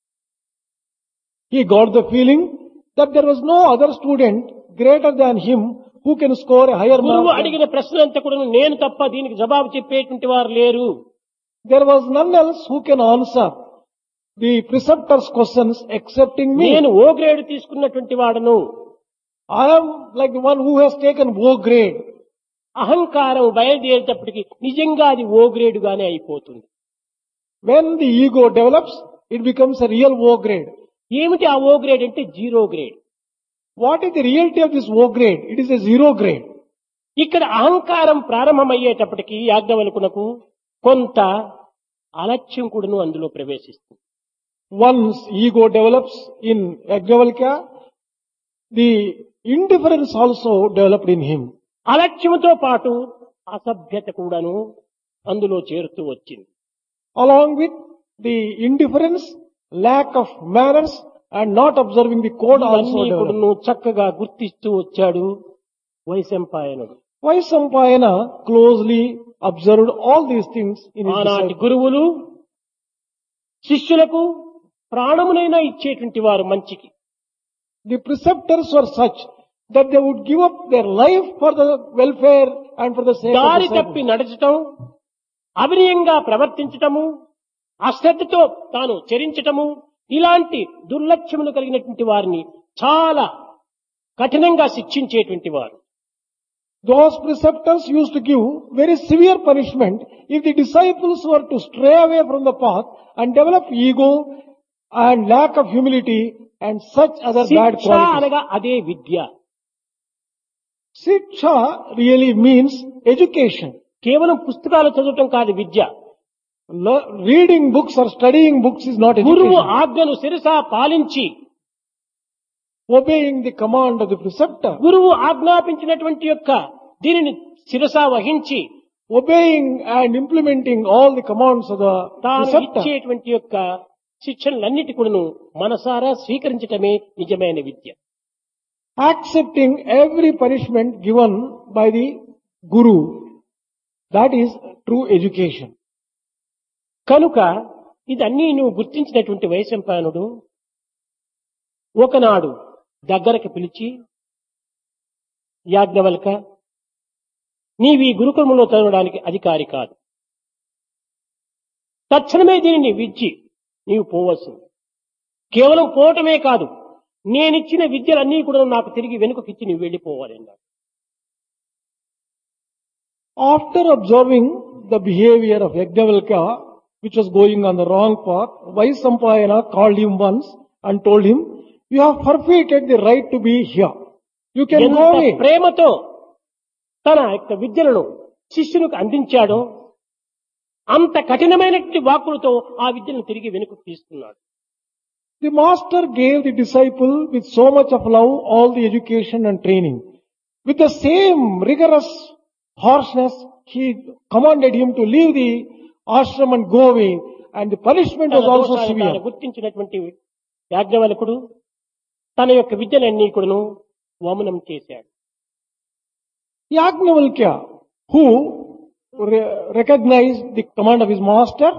He got the feeling that there was no other student greater than him who can score a higher గురువు mark. అడిగిన ప్రశ్నలంతా కూడా నేను తప్ప దీనికి జవాబు చెప్పేటువంటి వారు లేరు There was none else who can answer the preceptor's questions excepting me. నేను ఓ గ్రేడ్ తీసుకున్నటువంటి వాడను I am like the one who has taken O grade. అహంకారం బయలుదేరేటప్పటికి నిజంగా అది ఓ గ్రేడుగానే అయిపోతుంది When the ego develops, it becomes a real O grade. ఏమిటి ఆ O grade అంటే zero grade What is the reality of this O grade? It is a zero grade. ఇక్కడ అహంకారం ప్రారంభమయ్యేటప్పటికి యాజ్ఞవల్కునకు కొంత అలక్ష్యం కూడాను అందులో ప్రవేశిస్తుంది Once ego develops in Yajnavalkya, the indifference also developed in him. అలక్ష్యంతో పాటు అసభ్యత కూడాను అందులో చేరుతూ వచ్చింది Along with the indifference, lack of manners and not observing the code also ఇవన్నీ developed. కూడాను చక్కగా గుర్తిస్తూ వచ్చాడు వైశంపాయనుడు Vaisampayana closely observed all these things in his ఆనాటి disciples. గురువులు శిష్యులకు ప్రాణమునైనా ఇచ్చేటువంటి వారు మంచికి The preceptors were such that they would give up their life for the welfare and for the sake of దారి disciples. తప్పి నడచటం అవినయంగా ప్రవర్తించటము అశ్రద్ధతో తాను చరించటము ఇలాంటి దుర్లక్ష్యములు కలిగినటువంటి వారిని చాలా కఠినంగా శిక్షించేటువంటి వారు Those preceptors used to give very severe punishment if the disciples were to stray away from the path and develop ego and lack of humility and such other bad శిక్ష qualities. అనగా అదే విద్య Siksha really means education. కేవలం పుస్తకాలు చదవటం కాదు విద్య Le- reading books or studying books is not గురువు education. ఆజ్ఞను శిరసా పాలించి Obeying the command of the preceptor, గురువు ఆజ్ఞాపించినటువంటి యొక్క దీనిని శిరసా వహించి obeying and implementing all the commands of the తాను preceptor, ఇచ్చేటువంటి యొక్క శిక్షణలన్నిటి కూడాను మనసారా స్వీకరించటమే నిజమైన విద్య accepting every punishment given by the guru. That is true education. కనుక ఇదన్నీ నువ్వు గుర్తించినటువంటి వైశంపాయనుడు ఒకనాడు దగ్గరకు పిలిచి యాజ్ఞవల్క నీవి గురుకులంలో చదవడానికి అధికారి కాదు తక్షణమే దీనిని విద్చి నీవు పోవలసింది కేవలం పోవటమే కాదు నేనిచ్చిన విద్యలన్నీ కూడా నాకు తిరిగి వెనుకకిచ్చి నీవు వెళ్ళిపోవాలి అన్నాడు After observing the behavior of Yajnavalkya, which was going on the wrong path, Vaisampayana called him once and told him, you have forfeited the right to be here. You can ఎంత go away. ప్రేమతో తన యొక్క విద్యలను శిష్యునికి అందించాడో అంత కఠినమైనటువంటి వాక్కులతో ఆ విద్యను తిరిగి వెనుక తీసుకున్నాడు The master gave the disciple with so much of love all the education and training. With the same rigorous harshness, he commanded him to leave the ashram and go away. And the punishment was తన also దోషాలను తాను severe. గుర్తించినటువంటి యాజ్ఞవల్కుడు తన యొక్క విద్యలన్నీ కూడాను వమనం చేశాడు Yajnavalkya, who re- recognized the command of his master,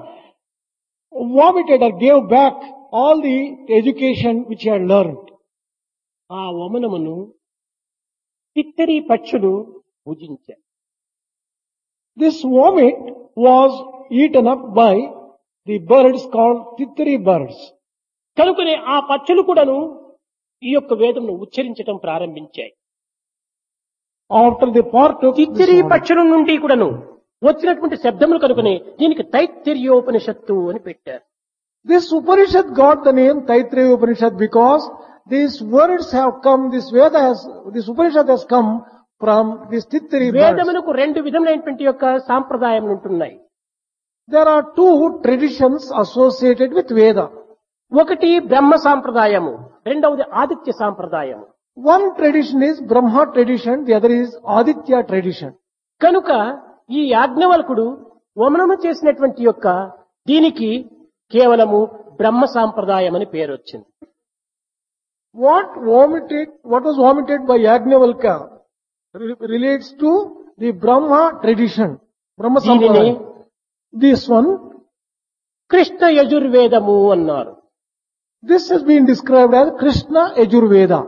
vomited or gave back all the education which he had learned. ఆ వమనమును తిత్తరి పక్షులు భుజించారు This vomit was eaten up by the birds called titri birds. కనుకనే ఆ పక్షులు కూడాను ఈ యొక్క వేదమును ఉచ్చరించటం ప్రారంభించాయి After they partook this తిత్తిరి vomit, పక్షుల నుండి కూడాను వచ్చినటువంటి శబ్దములు కనుకనే దీనికి తైత్తిర్యోపనిషత్తు అని పెట్టారు this Upanishad got the name Taittiriya Upanishad because these words have come, this Veda has, this Upanishad has come from these titri birds. వేదమునకు రెండు విధములైనటువంటి యొక్క సాంప్రదాయం ఉంటున్నాయి There are two traditions associated with Veda. ఒకటి బ్రహ్మ సాంప్రదాయము రెండవది Aditya సాంప్రదాయము One tradition is Brahma tradition, the other is Aditya tradition. కనుక ఈ యాజ్ఞవల్కుడు వమనము చేసినటువంటి యొక్క దీనికి కేవలము బ్రహ్మ సాంప్రదాయం అని పేరు వచ్చింది What vomited, what was vomited by Yajnavalkya re- relates to the Brahma tradition, Brahma దీనిని Sampradaya. This one, కృష్ణ యజుర్వేదము అన్నారు this has been described as Krishna Yajurveda.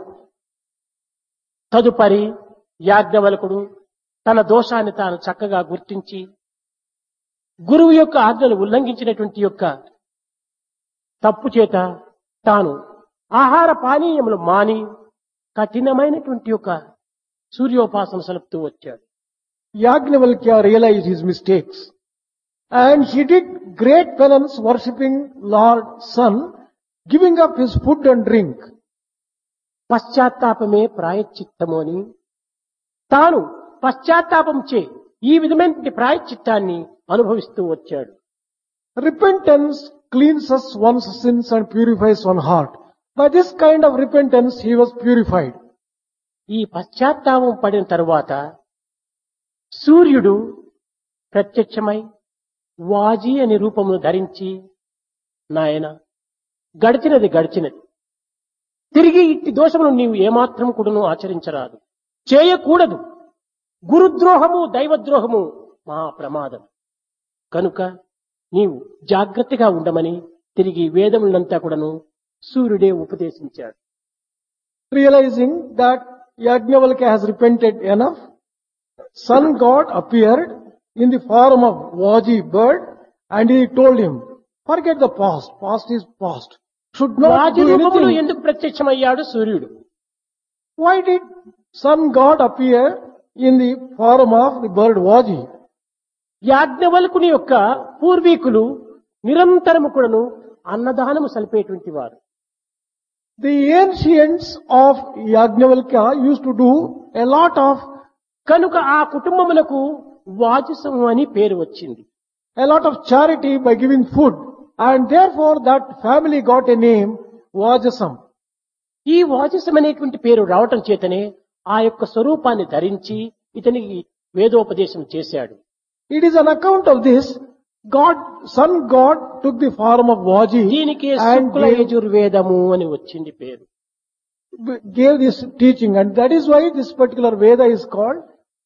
తదుపరి యాజ్ఞవల్కుడు తన దోషాన్ని తాను చక్కగా గుర్తించి గురువు యొక్క ఆజ్ఞను ఉల్లంఘించినటువంటి యొక్క తప్పు చేత తాను ఆహార పానీయములు మాని కఠినమైనటువంటి యొక్క సూర్యోపాసన సలుపుతూ వచ్చాడు Yajnavalkya realized his mistakes and he did great penance worshipping Lord Sun, giving up his food and drink. పశ్చాత్తాపమే ప్రాయశ్చిత్తము అని తాను పశ్చాత్తాపం చే ఈ విధమైనటువంటి ప్రాయశ్చిత్తాన్ని అనుభవిస్తూ వచ్చాడు Repentance cleanses one's sins and purifies one's heart. By this kind of repentance he was purified. ఈ పశ్చాత్తాపం పడిన తరువాత సూర్యుడు ప్రత్యక్షమై వాజీ అనే రూపమును ధరించి నాయన గడిచినది గడిచినది తిరిగి ఇట్టి దోషమును నీవు ఏమాత్రం కూడాను ఆచరించరాదు చేయకూడదు గురుద్రోహము దైవద్రోహము మహా ప్రమాదం కనుక నీవు జాగ్రత్తగా ఉండమని తిరిగి వేదములంతా కూడాను సూర్యుడే ఉపదేశించాడు Realizing that Yajnavalkya has repented enough, sun god appeared in the form of Vaji bird and he told him, forget the past, past is past. Should not వాజి do రూపములో anything. ఎందుకు ప్రత్యక్షమయ్యాడు సూర్యుడు Why did sun god appear in the form of the bird Vaji? యాజ్ఞవల్కుని యొక్క పూర్వీకులు నిరంతరము కూడాను అన్నదానము సలిపేటువంటి వారు The ancients of Yajnavalkya used to do a lot of కనుక ఆ కుటుంబమునకు వాజసము అని పేరు వచ్చింది A lot of charity by giving food. And therefore that family got a name, Vajasam. ఈ వాజసం అనేటువంటి పేరు రావటం చేతనే ఆ యొక్క స్వరూపాన్ని ధరించి ఇతనికి వేదోపదేశం చేశాడు It is on account of this, God, Son God took the form of Vaji దీనికి and శుక్ల gave, యజుర్వేదము అని వచ్చింది పేరు gave this teaching. And that is why this particular Veda is called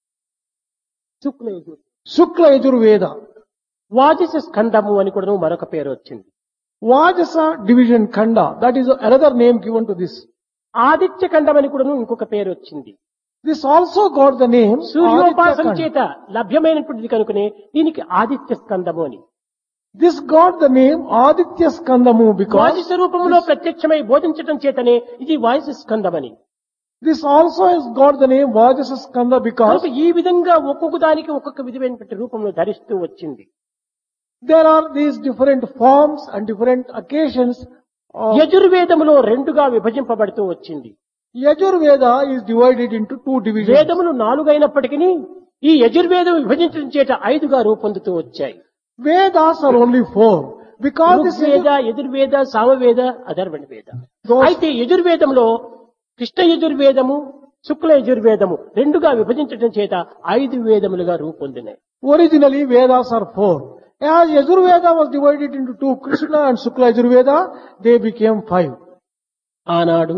Shukla Yajur Shukla Yajur Veda. వాజస స్కందము అని కూడా మరొక పేరు వచ్చింది Vajasa division Khanda. That is another name given to this. Aditya ఖండం అని కూడా ఇంకొక పేరు వచ్చింది This also got the name సూర్యోపాసన Aditya Khanda. చేత లభ్యమైనటువంటిది కనుకనే దీనికి ఆదిత్య స్కందము అని This got the name Aditya Skandamu because వాజస రూపంలో ప్రత్యక్షమై బోధించటం చేతనే ఇది వాయస స్కందమని this also has got the name Vajasa Skanda because కనుక ఈ విధంగా ఒక్కొక్క దానికి ఒక్కొక్క విధమైనటువంటి రూపంలో ధరిస్తూ వచ్చింది there are these different forms and different occasions. Of యజుర్వేదములో రెండుగా విభజింపబడుతూ వచ్చింది Yajur Veda is divided into two divisions. వేదములు నాలుగైనప్పటికీ ఈ యజుర్వేదం విభజించడం చేత ఐదుగా రూపొందుతూ వచ్చాయి Vedas are only four because this Rigveda is Yajurveda Samaveda అధర్వణ వేద Those- అయితే యజుర్వేదంలో కృష్ణ యజుర్వేదము శుక్ల యజుర్వేదము రెండుగా విభజించడం చేత ఐదు వేదములుగా రూపొందినాయి originally Vedas are four. As Yajur Veda was divided into two, Krishna and Shukla Yajur Veda, they became five. ఆనాడు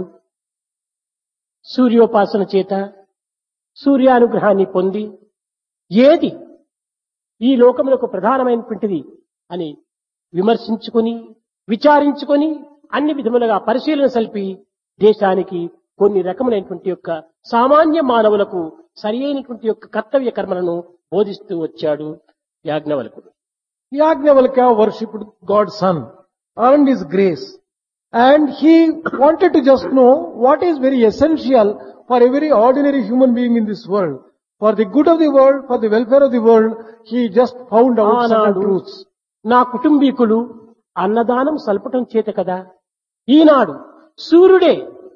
సూర్యోపాసన చేత సూర్యానుగ్రహాన్ని పొంది ఏది ఈ లోకములకు ప్రధానమైనటువంటిది అని విమర్శించుకొని విచారించుకొని అన్ని విధములుగా పరిశీలన సల్పి దేశానికి కొన్ని రకములైనటువంటి యొక్క సామాన్య మానవులకు సరి అయినటువంటి యొక్క కర్తవ్య కర్మలను బోధిస్తూ వచ్చాడు యాజ్ఞవల్కుడు Yajnavalkya worshipped God's son, earned his grace, and he wanted to just know what is very essential for every ordinary human being in this world. For the good of the world, for the welfare of the world, he just found out certain ఆనాడు truths. నా కుటుంబీకులు అన్నదానం సల్పటం చేత కదా ఈనాడు సూర్యుడే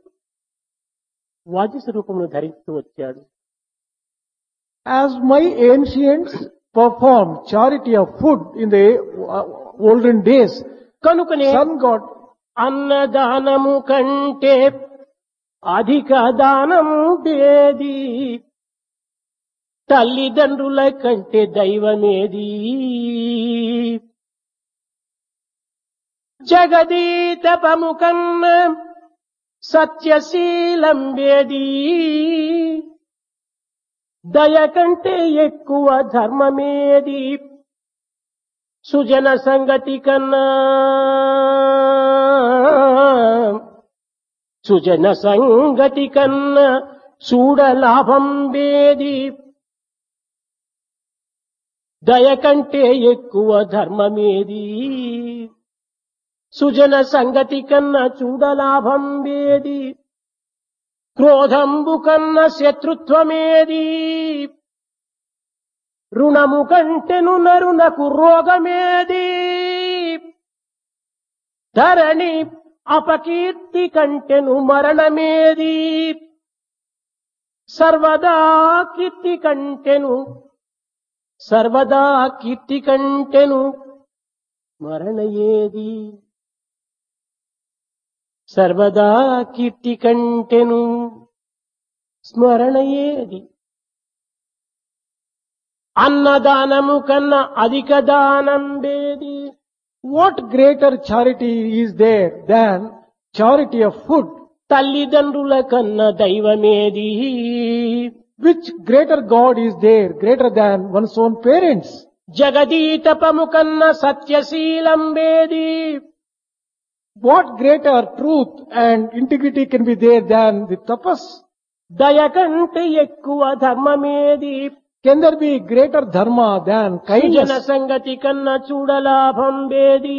వాజస రూపంలో ధరిస్తూ వచ్చాడు As my ancients performed charity of food in the uh, olden days, కనుకనే sun god అన్నదానము కంటే అధిక దానం దేది తల్లిదండ్రుల కంటే దైవమేది జగదీతపము కన్న సత్యశీలం వేది దయ కంటే ఎక్కువ ధర్మమేది సుజన సంగతి కన్నా సుజన సంగతి కన్నా చూడ లాభం వేది దయ కంటే ఎక్కువ ధర్మమేది సుజన సంగతి కన్నా చూడ లాభం వేది క్రోధంబు కన్న శత్రుత్వమేది రుణము కంటెను నరునకు రోగమేది ధరణి అపకీర్తి కంటెను మరణమేది సర్వదా కీర్తి కంటెను సర్వదా కీర్తి కంటెను మరణ ఏది సర్వదా కీర్తి కంటెను స్మరణ ఏది అన్నదానము కన్నా అధిక దానం వేది What greater charity is there than charity of food? తల్లిదండ్రుల కన్నా దైవమేది Which greater God is there greater than one's own parents? జగదీతపము కన్నా సత్యశీలం వేది What greater truth and integrity can be there than the tapas? దయ కంటే ఎక్కువ ధర్మమేది Can there be greater dharma than జన kindness? సంగతి కన్నా చూడలాభం వేది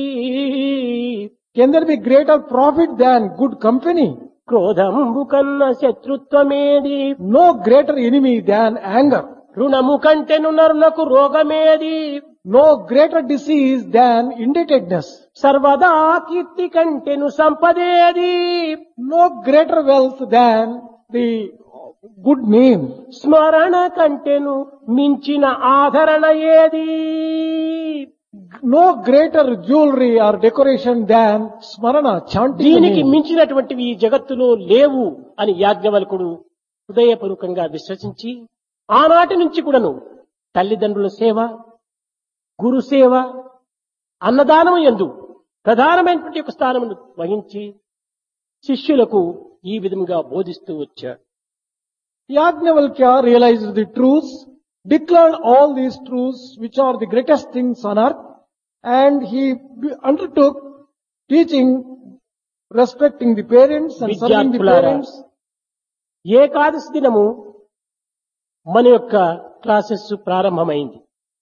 Can there be greater profit than good company? క్రోధంబు కన్నా శత్రుత్వమేది No greater enemy than anger. రుణము కంటెను నరునకు రోగమేది No greater disease than indebtedness. సర్వదా కీర్తి కంటెను సంపదేది No greater wealth than the good name. స్మరణ కంటెను మించిన ఆదరణ ఏది No greater jewelry or decoration than smarana, chanting the దీనికి name. మించినటువంటివి ఈ జగత్తులో లేవు అని యాజ్ఞవల్కుడు హృదయపూర్వకంగా విశ్వసించి ఆనాటి నుంచి కూడాను తల్లిదండ్రుల సేవ గురు సేవ అన్నదానం ఎందు ప్రధానమైనటువంటి ఒక స్థానమును వహించి శిష్యులకు ఈ విధంగా బోధిస్తూ వచ్చాడు Yajnavalkya realized the truths, declared all these truths which are the greatest things on earth and he be- undertook teaching respecting the parents and serving the విద్యార్థులారా parents. ఏకాదశి దినము మన యొక్క క్లాసెస్ ప్రారంభమైంది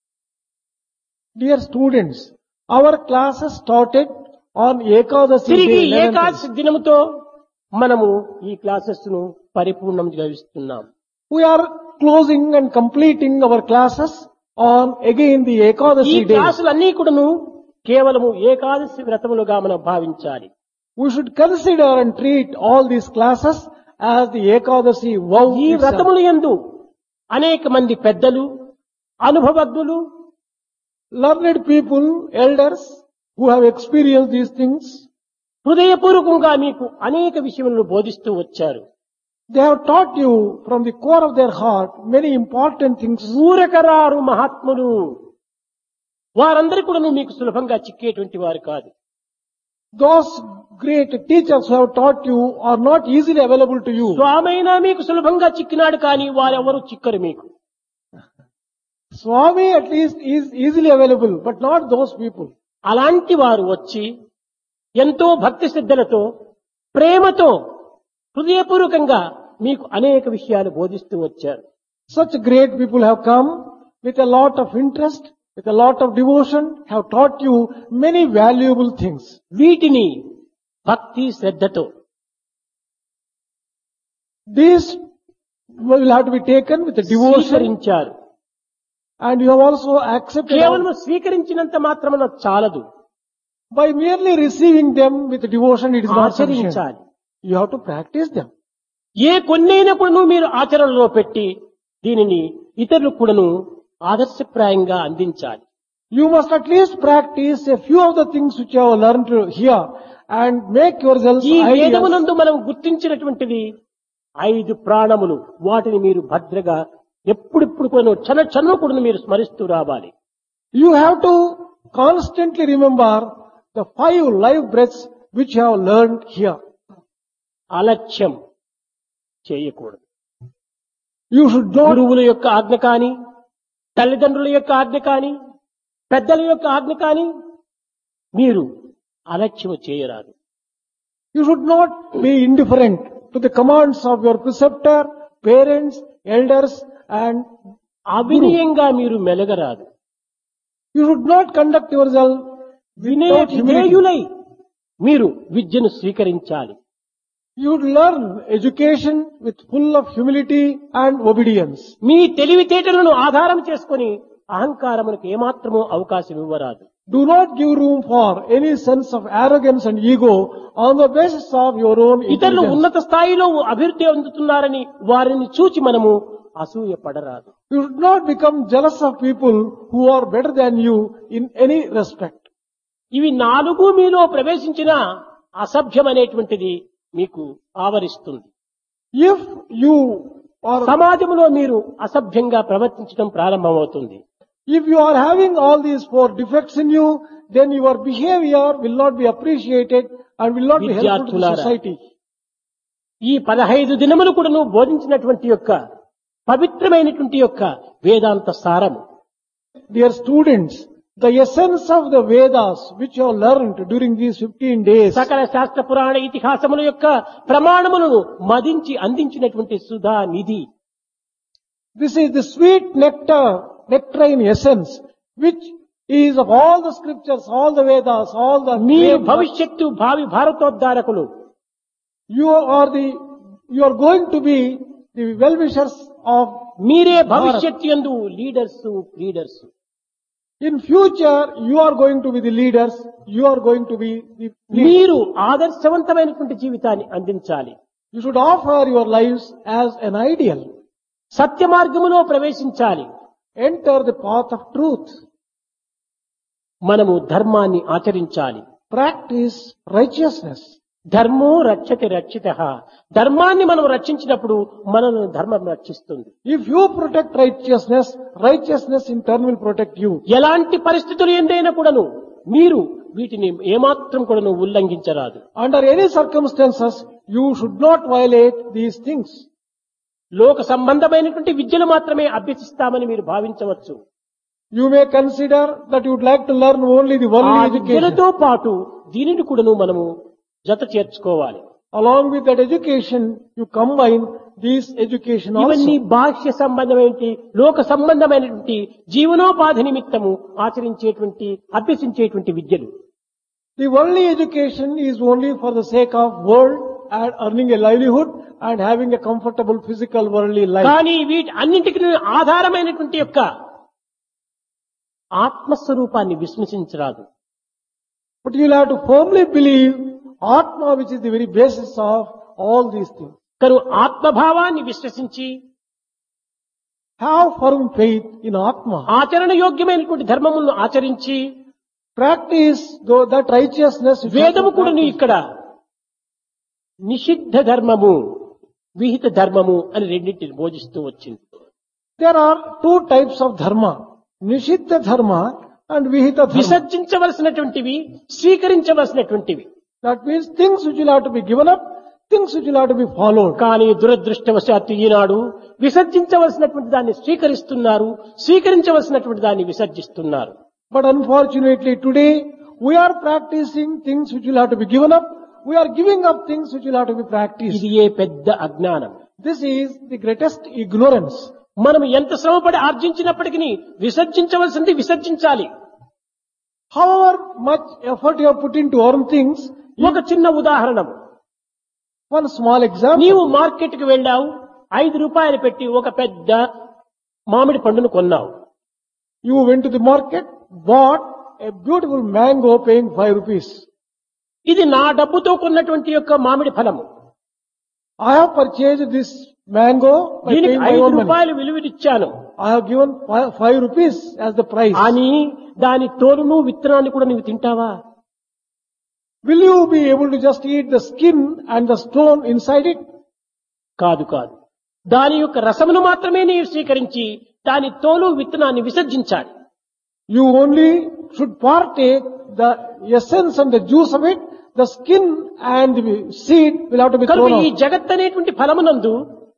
Dear students, our classes started on Ekadasi తిరిగి day 11th. Ekadashi దినముతో మనము ఈ classes ను పరిపూర్ణం గావిస్తున్నాం We are closing and completing our classes on again the ఈ Ekadasi day. క్లాసులన్నీ కూడాను కేవలము ఏకాదశి వ్రతములుగా మనం భావించాలి We should consider and treat all these classes as the Ekadasi vow. ఈ itself. వ్రతములు ఎందు అనేక మంది పెద్దలు అనుభవజ్ఞులు Learned people, elders who have experienced these things, హృదయపూర్వకంగా మీకు అనేక విషయములను బోధిస్తూ వచ్చారు they have taught you from the core of their heart many important things. ఊరకరారు మహాత్ములు వారందరూ కూడా మీకు సులభంగా చిక్కేటువంటి వారు కాదు Those great teachers who have taught you are not easily available to you. స్వామైనా మీకు సులభంగా చిక్కినాడు కానీ వారెవరు చిక్కరు మీకు Swami at least is easily available, but not those people. అలాంటి వారు వచ్చి ఎంతో భక్తి శ్రద్ధలతో ప్రేమతో హృదయపూర్వకంగా మీకు అనేక విషయాలు బోధిస్తూ వచ్చారు Such great people have come with a lot of interest, with a lot of devotion, have taught you many valuable things. వీటిని భక్తి శ్రద్ధతో These will have to be taken with a devotion స్వీకరించారు and you have also accepted కేవలం స్వీకరించినంత మాత్రమున చాలదు by merely receiving them with devotion it is not sufficient. ఆచరించాలి You have to practice them. ఏ కొన్నైనా కూడాను మీరు ఆచరణలో పెట్టి దీనిని ఇతరులకు కూడాను ఆదర్శప్రాయంగా అందించాలి You must at least practice a few of the things which you have learned here and make yourselves ఈ ideas. వేదమునందు మనం గుర్తించినటువంటిది ఐదు ప్రాణములు వాటిని మీరు భద్రగా ఎప్పుడిప్పుడు కూడా క్షణ క్షణం కూడా మీరు స్మరిస్తూ రావాలి You have to constantly remember the five life breaths which you have learned here. అలక్ష్యం చేయకూడదు You should not, గురువుల యొక్క ఆజ్ఞ కాని తల్లిదండ్రుల యొక్క ఆజ్ఞ కాని పెద్దల యొక్క ఆజ్ఞ కాని మీరు అలక్ష్యం చేయరాదు you should not be indifferent to the commands of your preceptor, parents, elders and అవినయంగా మీరు మెలగరాదు you should not conduct yourself వినయ without humility. విధేయులై మీరు విద్యను స్వీకరించాలి You would learn education with full of humility and obedience. మీ తెలివితేటలను ఆధారం చేసుకొని అహంకారమునకు ఏమాత్రమూ అవకాశం ఇవ్వరాదు Do not give room for any sense of arrogance and ego on the basis of your own ఇతరులు intelligence. ఉన్నత స్థాయిలో అభివృద్ధి అందుతున్నారని వారిని చూచి మనము అసూయ పడరాదు You should not become jealous of people who are better than you in any respect. ఇవి నాలుగు మీలో ప్రవేశించిన అసభ్యం అనేటువంటిది మీకు ఆవరిస్తుంది If you are, సమాజంలో మీరు అసభ్యంగా ప్రవర్తించడం ప్రారంభమవుతుంది if you are having all these four defects in you, then your behavior will not be appreciated and will not be helpful to the విద్యార్థులారా. society. ఈ పదహైదు దినములు కూడా నువ్వు బోధించినటువంటి యొక్క పవిత్రమైనటువంటి యొక్క వేదాంత సారము Dear students, the essence of the Vedas which you have learned during these 15 days, సకల శాస్త్ర పురాణ ఇతిహాసముల యొక్క ప్రమాణములను మదించి అందించినటువంటి సుధా నిధి this is the sweet nectar, nectarine essence, which is of all the scriptures, all the Vedas, all the మీరు great- భవిష్యత్తు భావి భారతోద్ధారకులు you are the, you are going to be the well-wishers of, మీరే భవిష్యత్తు ఎందు leaders leaders in future, you are going to be the leaders, you are going to be the leaders. మీరు ఆదర్శవంతమైనటువంటి జీవితాన్ని అందించాలి You should offer your lives as an ideal. సత్య మార్గములో ప్రవేశించాలి Enter the path of truth. మనము ధర్మాన్ని ఆచరించాలి Practice righteousness. ధర్మో రక్షతి రక్షిత ధర్మాన్ని మనం రక్షించినప్పుడు మనను ధర్మం రక్షిస్తుంది If you protect righteousness, righteousness in turn will protect you. ఎలాంటి పరిస్థితులు ఎందైనా కూడాను మీరు వీటిని ఏమాత్రం కూడాను ఉల్లంఘించరాదు Under any circumstances, you should not violate these things. లోక సంబంధమైనటువంటి విద్యలు మాత్రమే అభ్యసిస్తామని మీరు భావించవచ్చు You may consider that you would like to learn only the ఆ worldly education. విద్యలతో పాటు దీనిని కూడాను మనము జత చేర్చుకోవాలి Along with that education, you combine this education ఇవన్నీ also. బాహ్య సంబంధమైనటువంటి లోక సంబంధమైనటువంటి జీవనోపాధి నిమిత్తము ఆచరించేటువంటి అభ్యసించేటువంటి విద్యలు The worldly education is only for the sake of world and earning a livelihood and having a comfortable physical worldly life. కానీ వీటి అన్నింటికి ఆధారమైనటువంటి యొక్క ఆత్మస్వరూపాన్ని విశ్వసించరాదు But you'll have to firmly believe Atma, which is the very basis of all these things. కను ఆత్మభావాన్ని విశ్వసించి Have firm faith in Atma. ఆచరణ యోగ్యమైనటువంటి ధర్మములను ఆచరించి Practice though that righteousness. which you have to వేదము కూడా practice. ఇక్కడ నిషిద్ధ ధర్మము విహిత ధర్మము అని రెండింటిని బోధిస్తూ వచ్చింది There are two types of dharma. Nishiddha dharma and Vihita dharma. విసర్జించవలసినటువంటివి స్వీకరించవలసినటువంటివి That means things which will have to be given up, things which will have to be followed. కానీ దురదృష్టవశాత్తు ఈనాడు విసర్జించవలసినటువంటి దాన్ని స్వీకరిస్తున్నారు స్వీకరించవలసినటువంటి దాన్ని విసర్జిస్తున్నారు But unfortunately today, we are practicing things which will have to be given up. We are giving up things which will have to be practiced. ఇది ఏ పెద్ద అజ్ఞానం This is the greatest ignorance. మనం ఎంత శ్రమపడి ఆర్జించినప్పటికీ విసర్జించవలసింది విసర్జించాలి However much effort you have put in to earn things, ఒక చిన్న ఉదాహరణ one small example. నీవు మార్కెట్ కి వెళ్ళావు ఐదు రూపాయలు పెట్టి ఒక పెద్ద మామిడి పండును కొన్నావు You went to the market, bought a beautiful mango paying five rupees. ఇది నా డబ్బుతో కొన్నటువంటి యొక్క మామిడి ఫలము I have purchased this mango by దీనికి paying my ఐదు own money. రూపాయలు విలువనిచ్చాను I have given five, five rupees as the price. అని దాని తోలును విత్తనాన్ని కూడా నువ్వు తింటావా Will you be able to just eat the skin and the stone inside it? కాదు కాదు దాని యొక్క రసమును మాత్రమే నీవు స్వీకరించి దాని తోలు విత్తనాన్ని విసర్జించాలి You only should partake the essence and the juice of it. The skin and the seed will have to be కనుక thrown ఈ out. జగత్ అనేటువంటి ఫలమునందు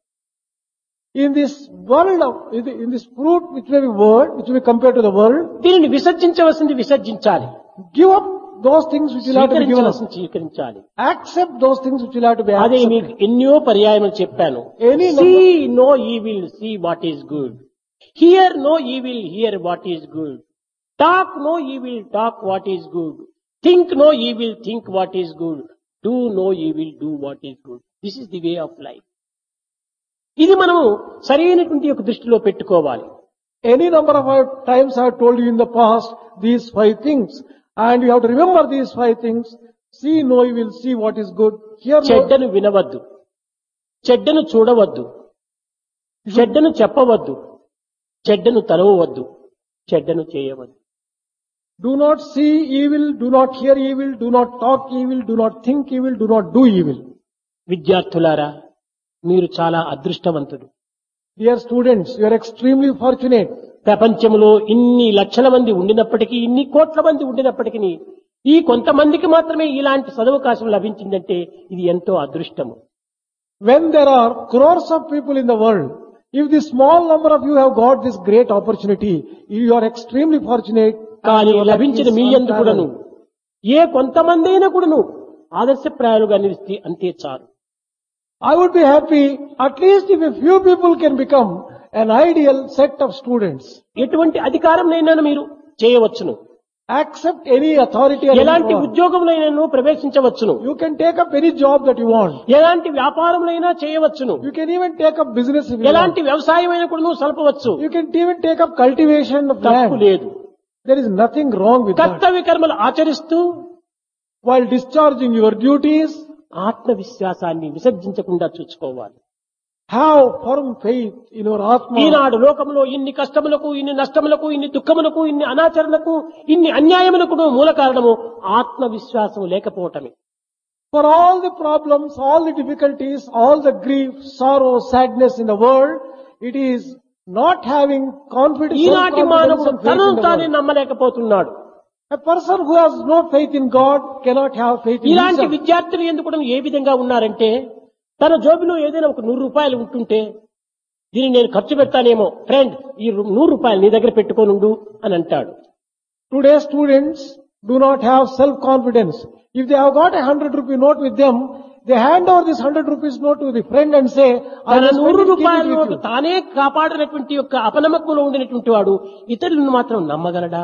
In this world of, in the- in this fruit which may be world, which may be compared to the world, దీనిని విసర్జించవలసింది విసర్జించాలి give up those things which will have to be given up. స్వీకరించవలసింది స్వీకరించాలి Accept those things which will have to be అదే accepted. మీకు ఎన్నో పర్యాయములు చెప్పాను Any see number, no evil see what is good hear no evil hear what is good talk no evil talk what is good think no evil think what is good do no evil do what is good this is the way of life ఇది మనము సరైనటువంటి యొక్క దృష్టిలో పెట్టుకోవాలి any number of times I have told you in the past these five things. And you have to remember these five things. See, know, you will see what is good. Hear, know, చెడ్డను వినవద్దు చెడ్డను చూడవద్దు చెడ్డను చెప్పవద్దు చెడ్డను తలవవద్దు చెడ్డను చేయవద్దు Do not see evil, do not hear evil, do not talk evil, do not think evil, do not do evil. విద్యార్థులారా మీరు చాలా అదృష్టవంతులు Dear students, you are extremely fortunate. ప్రపంచంలో ఇన్ని లక్షల మంది ఉండినప్పటికీ ఇన్ని కోట్ల మంది ఉండినప్పటికీ ఈ కొంతమందికి మాత్రమే ఇలాంటి సదవకాశం లభించిందంటే ఇది ఎంతో అదృష్టము When there are crores of people in the world, if the small number of you have got this great opportunity, you are extremely fortunate. కానీ Your luck లభించిన is మీ ఎందు కూడాను unparalleled. ఏ కొంతమంది అయినా కూడాను ఆదర్శప్రాయాలుగా నిలిస్తే అంతే చాలు I would be happy at least if a few people can become an ideal set of students. ఎటువంటి అధికారంనైనా మీరు చేయవచ్చును Accept any authority or any ఎలాంటి power. ఉద్యోగంలోనైనా ప్రవేశించవచ్చును You can take up any job that you want. ఎలాంటి వ్యాపారంలో చేయవచ్చును You can even take up business if you want. ఎలాంటి వ్యవసాయమైనా కూడా నువ్వు సలపవచ్చు You can even take up cultivation of తప్పు land. లేదు There is nothing wrong with that. కర్తవ్య కర్మలు ఆచరిస్తూ While discharging your duties, ఆత్మవిశ్వాసాన్ని విసర్జించకుండా చూసుకోవాలి Have firm faith in your Atma. ఈనాడు లోకంలో ఇన్ని కష్టములకు ఇన్ని నష్టములకు ఇన్ని దుఃఖములకు ఇన్ని అనాచరణకు ఇన్ని అన్యాయములకు మూల కారణము ఆత్మవిశ్వాసం లేకపోవటమే For all the problems, all the difficulties, all the grief, sorrow, sadness in the world, it is not having confidence, ఈనాటి self-confidence మానవుడు and faith తనను in the తానే world. నమ్మలేకపోతున్నాడు A person who has no faith in God cannot have faith in ఇలాంటి himself. విద్యార్థులు ఎందుకు ఏ విధంగా ఉన్నారంటే తన జోబిలో ఏదైనా ఒక నూరు రూపాయలు ఉంటుంటే దీన్ని నేను ఖర్చు పెడతానేమో ఫ్రెండ్ ఈ రు- నూరు రూపాయలు నీ దగ్గర పెట్టుకోనుండు అని అంటాడు Today students do not have self-confidence. If they have got a hundred rupee note with them, they hand over this hundred rupees note to the friend and say, I తన will spend నూరు it, keep రూపాయల it with note you. తానే కాపాడినటువంటి యొక్క అపనమ్మకంలో ఉండినటువంటి వాడు ఇతరులను మాత్రం నమ్మగలడా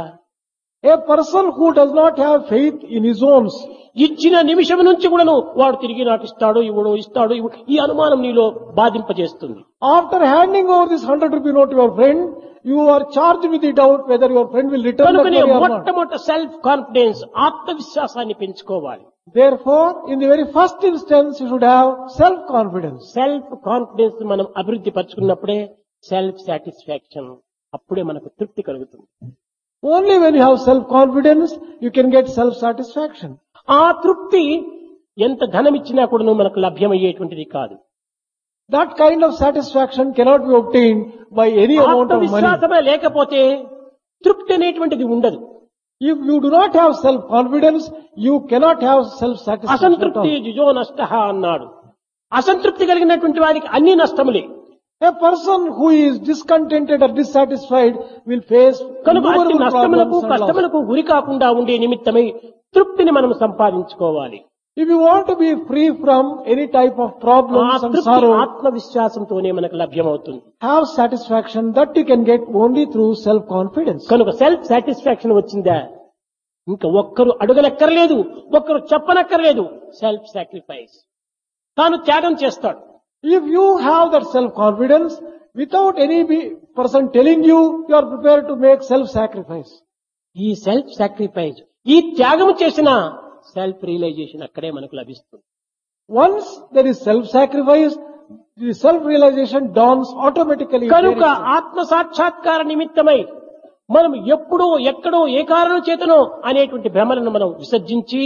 A person who does not have faith in his own, ఇచ్చిన నిమిషం నుంచి కూడాను వాడు తిరిగి నాకు ఇస్తాడు ఇవ్వడు ఇస్తాడు ఇవ్వడు ఈ అనుమానం నీలో బాధింపజేస్తుంది after handing over this hundred rupee note to your friend, you are charged with the doubt whether your friend will return the కనుకనే money or not. మొట్టమొదటి సెల్ఫ్ కాన్ఫిడెన్స్ ఆత్మవిశ్వాసాన్ని పెంచుకోవాలి Therefore, in the very first instance, you should have self-confidence. Self confidence మనం అభివృద్ధి పరచుకున్నప్పుడే self satisfaction అప్పుడే మనకు తృప్తి కలుగుతుంది Only when you have self-confidence, you can get self-satisfaction. ఆ తృప్తి ఎంత ధనం ఇచ్చినా కూడాను మనకు లభ్యమయ్యేటువంటిది కాదు That kind of satisfaction cannot be obtained by any amount of money. ఆత్మవిశ్వాసమే లేకపోతే తృప్తి అనేటువంటిది ఉండదు If you do not have self-confidence, you cannot have self-satisfaction. at అసంతృప్తి all. జుజో నష్ట అన్నాడు అసంతృప్తి కలిగినటువంటి వారికి అన్ని నష్టములే A person who is discontented or dissatisfied will face కనుక అన్ని innumerable నష్టములకు problems and loss. కష్టములకు గురి కాకుండా ఉండే నిమిత్తమై తృప్తిని మనం సంపాదించుకోవాలి If you want to be free from any type of ఆ problems and తృప్తి sorrow, ఆత్మవిశ్వాసంతోనే మనకు లభ్యమవుతుంది have satisfaction that you can get only through self-confidence. కనుక సెల్ఫ్ సాటిస్ఫాక్షన్ వచ్చిందా ఇంకా ఒక్కరు అడుగనక్కర్లేదు ఒక్కరు చెప్పనక్కర్లేదు సెల్ఫ్ సాక్రిఫైస్ తాను త్యాగం చేస్తాడు If you have that self-confidence, without any be- person telling you, you are prepared to make self-sacrifice. ఈ సెల్ఫ్ సాక్రిఫైస్ ఈ త్యాగం చేసిన సెల్ఫ్ రియలైజేషన్ అక్కడే మనకు లభిస్తుంది Once there is self-sacrifice, the self-realization dawns automatically. కనుక there itself. ఆత్మ సాక్షాత్కార నిమిత్తమై మనం ఎప్పుడో ఎక్కడో ఏ కారణం చేతనో అనేటువంటి భ్రమలను మనం విసర్జించి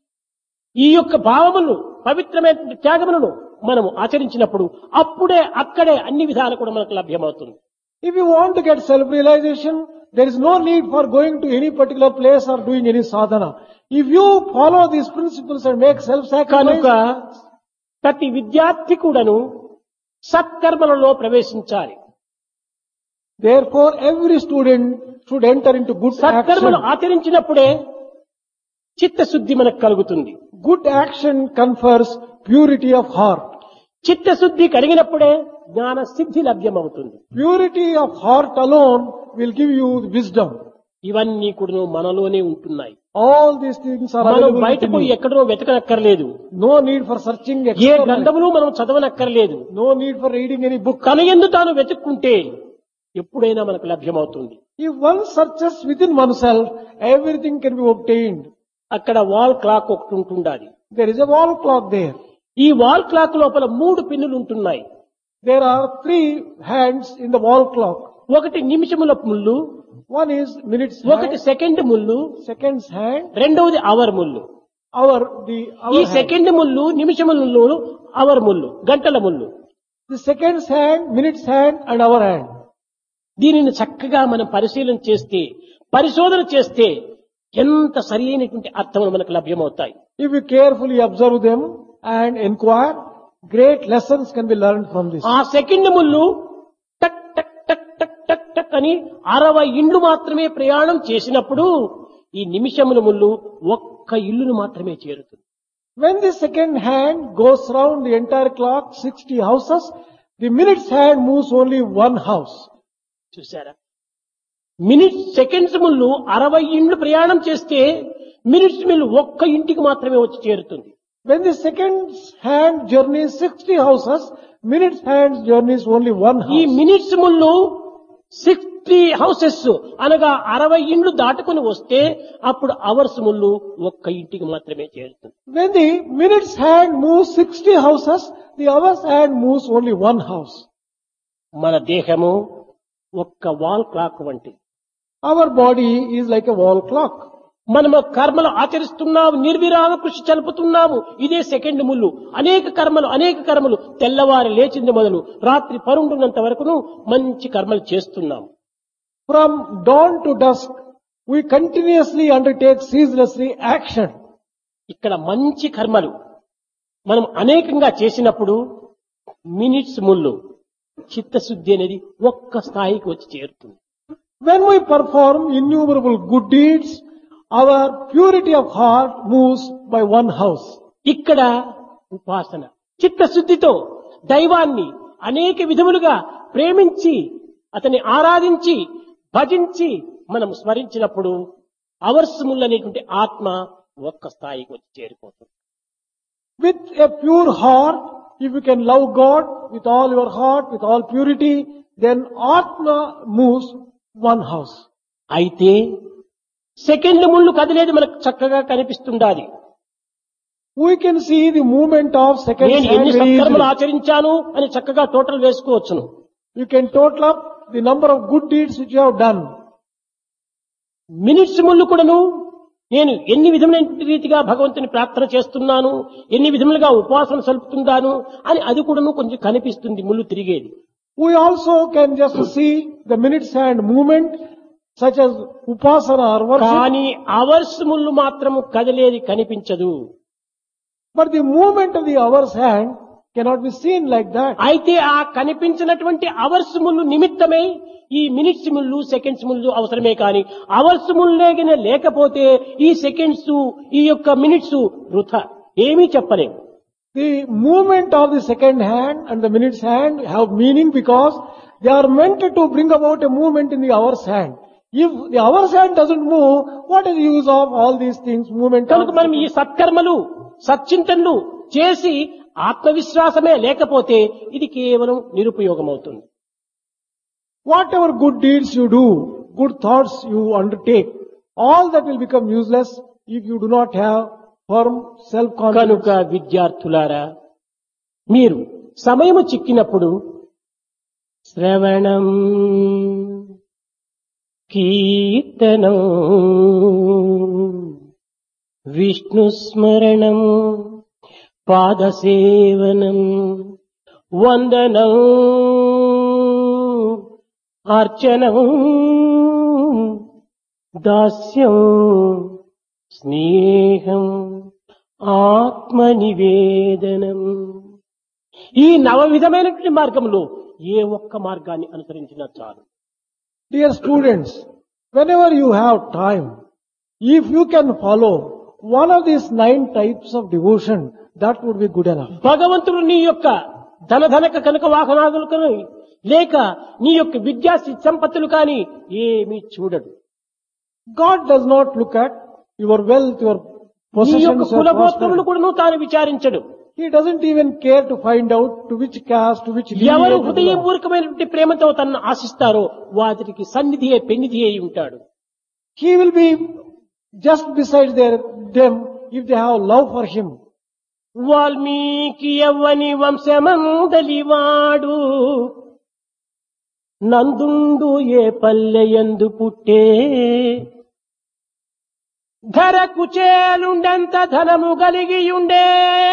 ఈ యొక్క భావములను పవిత్రమైన త్యాగములను మనం ఆచరించినప్పుడు అప్పుడే అక్కడే అన్ని విధాలు కూడా మనకు లభ్యమవుతుంది If you want to get self-realization, there is no need for going to any particular place or doing any sadhana. If you follow these principles and make కనుక self-sacrifice, ప్రతి విద్యార్థి కూడాను సత్కర్మలలో ప్రవేశించాలి therefore every student should enter into good సత్కర్మలు action. ఆచరించినప్పుడే చిత్తశుద్ధి మనకు కలుగుతుంది Good action confers purity of heart. చిత్తశుద్ధి కలిగినప్పుడే జ్ఞాన సిద్ధి లభ్యమవుతుంది Purity of heart alone will give you wisdom. ఇవన్నీ కూడా మనలోనే ఉంటున్నాయి All these things are మనం available బయట within పోయి you. ఎక్కడో వెతకనక్కర్లేదు No need for searching A externally. గ్రంథములు మనం చదవనక్కర్లేదు No need for reading any book. తన ఎందు తాను వెతుక్కుంటే ఎప్పుడైనా మనకు లభ్యమవుతుంది If one searches within oneself, everything can be obtained. అక్కడ వాల్ క్లాక్ ఒకటి ఉంటుండాలి There is a wall clock there. ఈ వాల్ క్లాక్ లోపల మూడు పిన్నులు ఉంటున్నాయి There are three hands in the wall clock. ఒకటి నిమిషముల ముళ్ళు One is minutes ఒకటి hand, సెకండ్ ముళ్ళు seconds hand, రెండవది అవర్ ముళ్ళు hour, the hour ఈ hand. సెకండ్ ముళ్ళు నిమిషముల ముళ్ళు అవర్ ముళ్ళు గంటల ముళ్ళు The seconds hand, minutes hand and hour hand. దీనిని చక్కగా మనం పరిశీలన చేస్తే పరిశోధన చేస్తే ఎంత సరి అయినటువంటి అర్థములు మనకు లభ్యమవుతాయి If you carefully observe them and inquire, great lessons can be learned from this. ఆ సెకండ్ ముళ్ళు టక్ టక్ టక్ టక్ టక్ టక్ అని అరవై ఇండ్లు మాత్రమే ప్రయాణం చేసినప్పుడు ఈ నిమిషముల ముళ్ళు ఒక్క ఇల్లును మాత్రమే చేరుతుంది When the second hand goes round the entire clock, 60 houses, the minutes hand moves only one house. చూసారా మినిట్ సెకండ్స్ ముళ్ళు అరవై ఇండ్లు ప్రయాణం చేస్తే మినిట్స్ మిల్లు ఒక్క ఇంటికి మాత్రమే వచ్చి చేరుతుంది When the second hand journeys 60 houses, minutes hand journeys only one ఈ house. మినిట్స్ ముళ్ళు సిక్స్ ఫిఫ్టీ హౌసెస్ అనగా అరవై ఇండ్లు దాటుకుని వస్తే అప్పుడు అవర్స్ ముళ్ళు ఒక్క ఇంటికి మాత్రమే చేరుతుంది When the minute's hand moves 60 houses, the hour's hand moves only one house. మన దేహము ఒక్క వాల్ క్లాక్ వంటిది Our body is like a wall clock. మనము కర్మలు ఆచరిస్తున్నాము నిర్విరామ కృషి చలుపుతున్నాము ఇదే సెకండ్ ముళ్ళు అనేక కర్మలు అనేక కర్మలు తెల్లవారి లేచింది మొదలు రాత్రి పరుండున్నంత వరకును మంచి కర్మలు చేస్తున్నాము From dawn to dusk, we continuously undertake ceaselessly action. ఇక్కడ మంచి కర్మలు మనం అనేకంగా చేసినప్పుడు మినిట్స్ ముళ్ళు చిత్తశుద్ధి అనేది ఒక్క స్థాయికి వచ్చి చేరుతుంది When we perform innumerable good deeds, our purity of heart moves by one house. ఇక్కడ ఉపాసన చిత్తశుద్ధితో దైవాన్ని అనేక విధములుగా ప్రేమించి అతన్ని ఆరాధించి భజించి మనం స్మరించినప్పుడు అవర్సములు అనేటువంటి ఆత్మ ఒక్క స్థాయికి వచ్చి చేరిపోతుంది With a pure heart, if you can love God with all your heart, with all purity, then Atma moves one house. అయితే సెకండ్ ముళ్ళు కదిలేది మనకు చక్కగా కనిపిస్తుండాలి We can see the movement of second నేను hand ఎన్ని very సత్కర్మలు easily. ఆచరించాను అని చక్కగా టోటల్ వేసుకోవచ్చును You can total up the number of good deeds which you have done. Minutes ముళ్ళు కూడాను నేను ఎన్ని విధమైన రీతిగా భగవంతుని ప్రార్థన చేస్తున్నాను ఎన్ని విధములుగా ఉపాసన సలుపుతున్నాను అని అది కూడాను కొంచెం కనిపిస్తుంది ముళ్ళు తిరిగేది We also can just see the minute's hand movement such as upasana or worship. కానీ అవర్స్ ముళ్ళు మాత్రము కదిలేది కనిపించదు But the movement of the hour's hand cannot be seen like that. అయితే ఆ కనిపించినటువంటి అవర్స్ ముళ్ళు నిమిత్తమై ఈ మినిట్స్ ముళ్ళు సెకండ్స్ ముళ్ళు అవసరమే కానీ అవర్స్ ముళ్ళేగిన లేకపోతే ఈ సెకండ్స్ ఈ యొక్క మినిట్స్ వృథ ఏమీ చెప్పలేము The movement of the second hand and the minute's hand have meaning because they are meant to bring about a movement in the hour's hand. If the hour's hand doesn't move, what is the use of all these things, movement కనుక of మనం ఈ సత్కర్మలు సచ్చింతనలు చేసి ఆత్మవిశ్వాసమే లేకపోతే ఇది కేవలం నిరుపయోగం అవుతుంది Whatever good deeds you do, good thoughts you undertake, all that will become useless if you do not have firm self-confidence. కనుక విద్యార్థులారా మీరు సమయము చిక్కినప్పుడు శ్రవణం కీర్తనం విష్ణుస్మరణం పాదసేవనం వందనం అర్చనం దాస్యం స్నేహం ఆత్మనివేదనం ఈ నవ విధమైనటువంటి మార్గంలో ఏ ఒక్క మార్గాన్ని అనుసరించినా చాలు Dear students, whenever you have time, if you can follow one of these nine types of devotion, that would be good enough. భగవంతుడు నీ యొక్క ధనధనక కనుక వాహనాదులు కానీ లేక నీ యొక్క విద్యా సిద్ధి సంపత్తులు కానీ ఏమీ చూడడు God does not look at your wealth, your నీ యొక్క possessions, your కులగోత్రములు prosperity. కూడా తాను విచారించడు He doesn't even care to find out to which caste, to which ఎవరు lineage you belong. హృదయపూర్వకమైనటువంటి ప్రేమతో తనను ఆశిస్తారో వాటికి సన్నిధి అయి పెన్నిధి అయి ఉంటాడు He will be just beside their, them if they have love for him. Valmiki యవ్వని వంశమందలివాడు నందుండు ఏ పల్లెయందు పుట్టే ధరకు చేలుండంత ధనము కలిగియుండే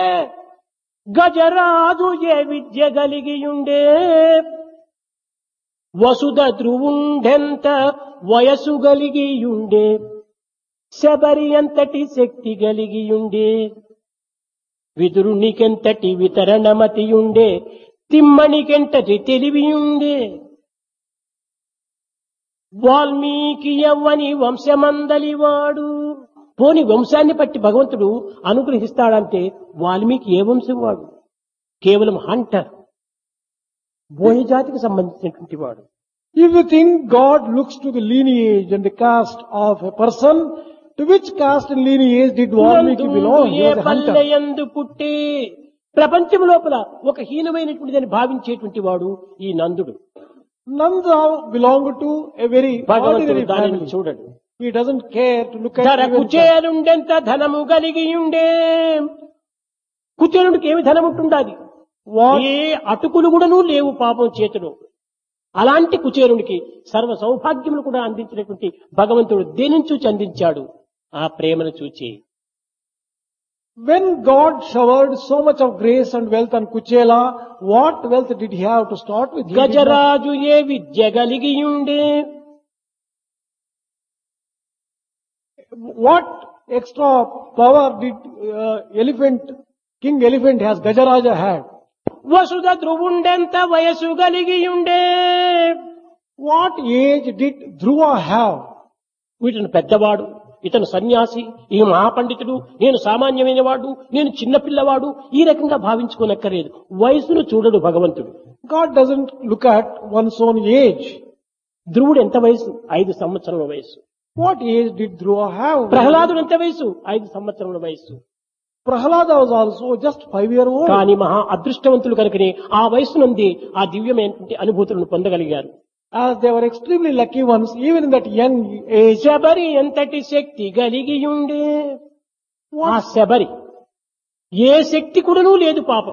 గజరాజు ఏ విద్య కలిగియుండే వసుధ ధ్రువుండెంత వయసు కలిగియుండే శబరి అంతటి శక్తి కలిగియుండే విదురునికెంతటి వితరణమతియుండే తిమ్మనికెంతటి తెలివియుండే వాల్మీకి యవ్వని వంశమందలివాడు పోని వంశాన్ని బట్టి భగవంతుడు అనుగ్రహిస్తాడంటే వాల్మీకి ఏ వంశం వాడు కేవలం హంటర్ బోయ జాతికి సంబంధించినటువంటి వాడు If you think God looks to the lineage and the caste of a person, to which caste and lineage did Valmiki belong? He A was a hunter. పల్లెయందు పుట్టి ప్రపంచం లోపల ఒక హీనమైనటువంటిదని భావించేటువంటి వాడు ఈ నందుడు Nanda belonged to a very భగవంతుడు ordinary దానిని family. చూడడు He doesn't care to look at ధర even that. కుచేలుండెంత ధనము కలిగి ఉండే కుచేలుడికి ఏమి ధనం ఉంటుండాది What ఏ అటుకులు కూడాను లేవు పాపం చేతిలో అలాంటి కుచేరునికి సర్వ సౌభాగ్యములు కూడా అందించినటువంటి భగవంతుడు దేనిని చూచి అందించాడు ఆ ప్రేమను చూచి When God showered so much of grace and wealth on Kuchela, what wealth did he have to start with? He did not- గజరాజు ఏ విద్య కలిగి ఉండే What extra power did uh, elephant, King Elephant has, Gajaraja had? వసుధ ధ్రువుండెంత వయసు కలిగి ఉండే What age did Dhruva have? వీటిని పెద్దవాడు ఇతను సన్యాసి ఈ మహాపండితుడు నేను సామాన్యమైన వాడు నేను చిన్నపిల్లవాడు ఈ రకంగా భావించుకోనక్కర్లేదు వయసును చూడడు భగవంతుడు God doesn't look at one's own age. ధ్రువుడు ఎంత వయసు ఐదు సంవత్సరముల వయసు What age did Dhruva have? ప్రహ్లాదుడు ఎంత వయసు ఐదు సంవత్సరముల వయసు Prahlada was also just five year old. కానీ మహా అదృష్టవంతులు కనుకనే ఆ వయసు నుండి ఆ దివ్యమైనటువంటి అనుభూతులను పొందగలిగారు As they were extremely lucky ones, even in that young age, Sabari ఎంతటి శక్తి కలిగి ఉండే ఆ శబరి ఏ శక్తి కూడాను లేదు పాపం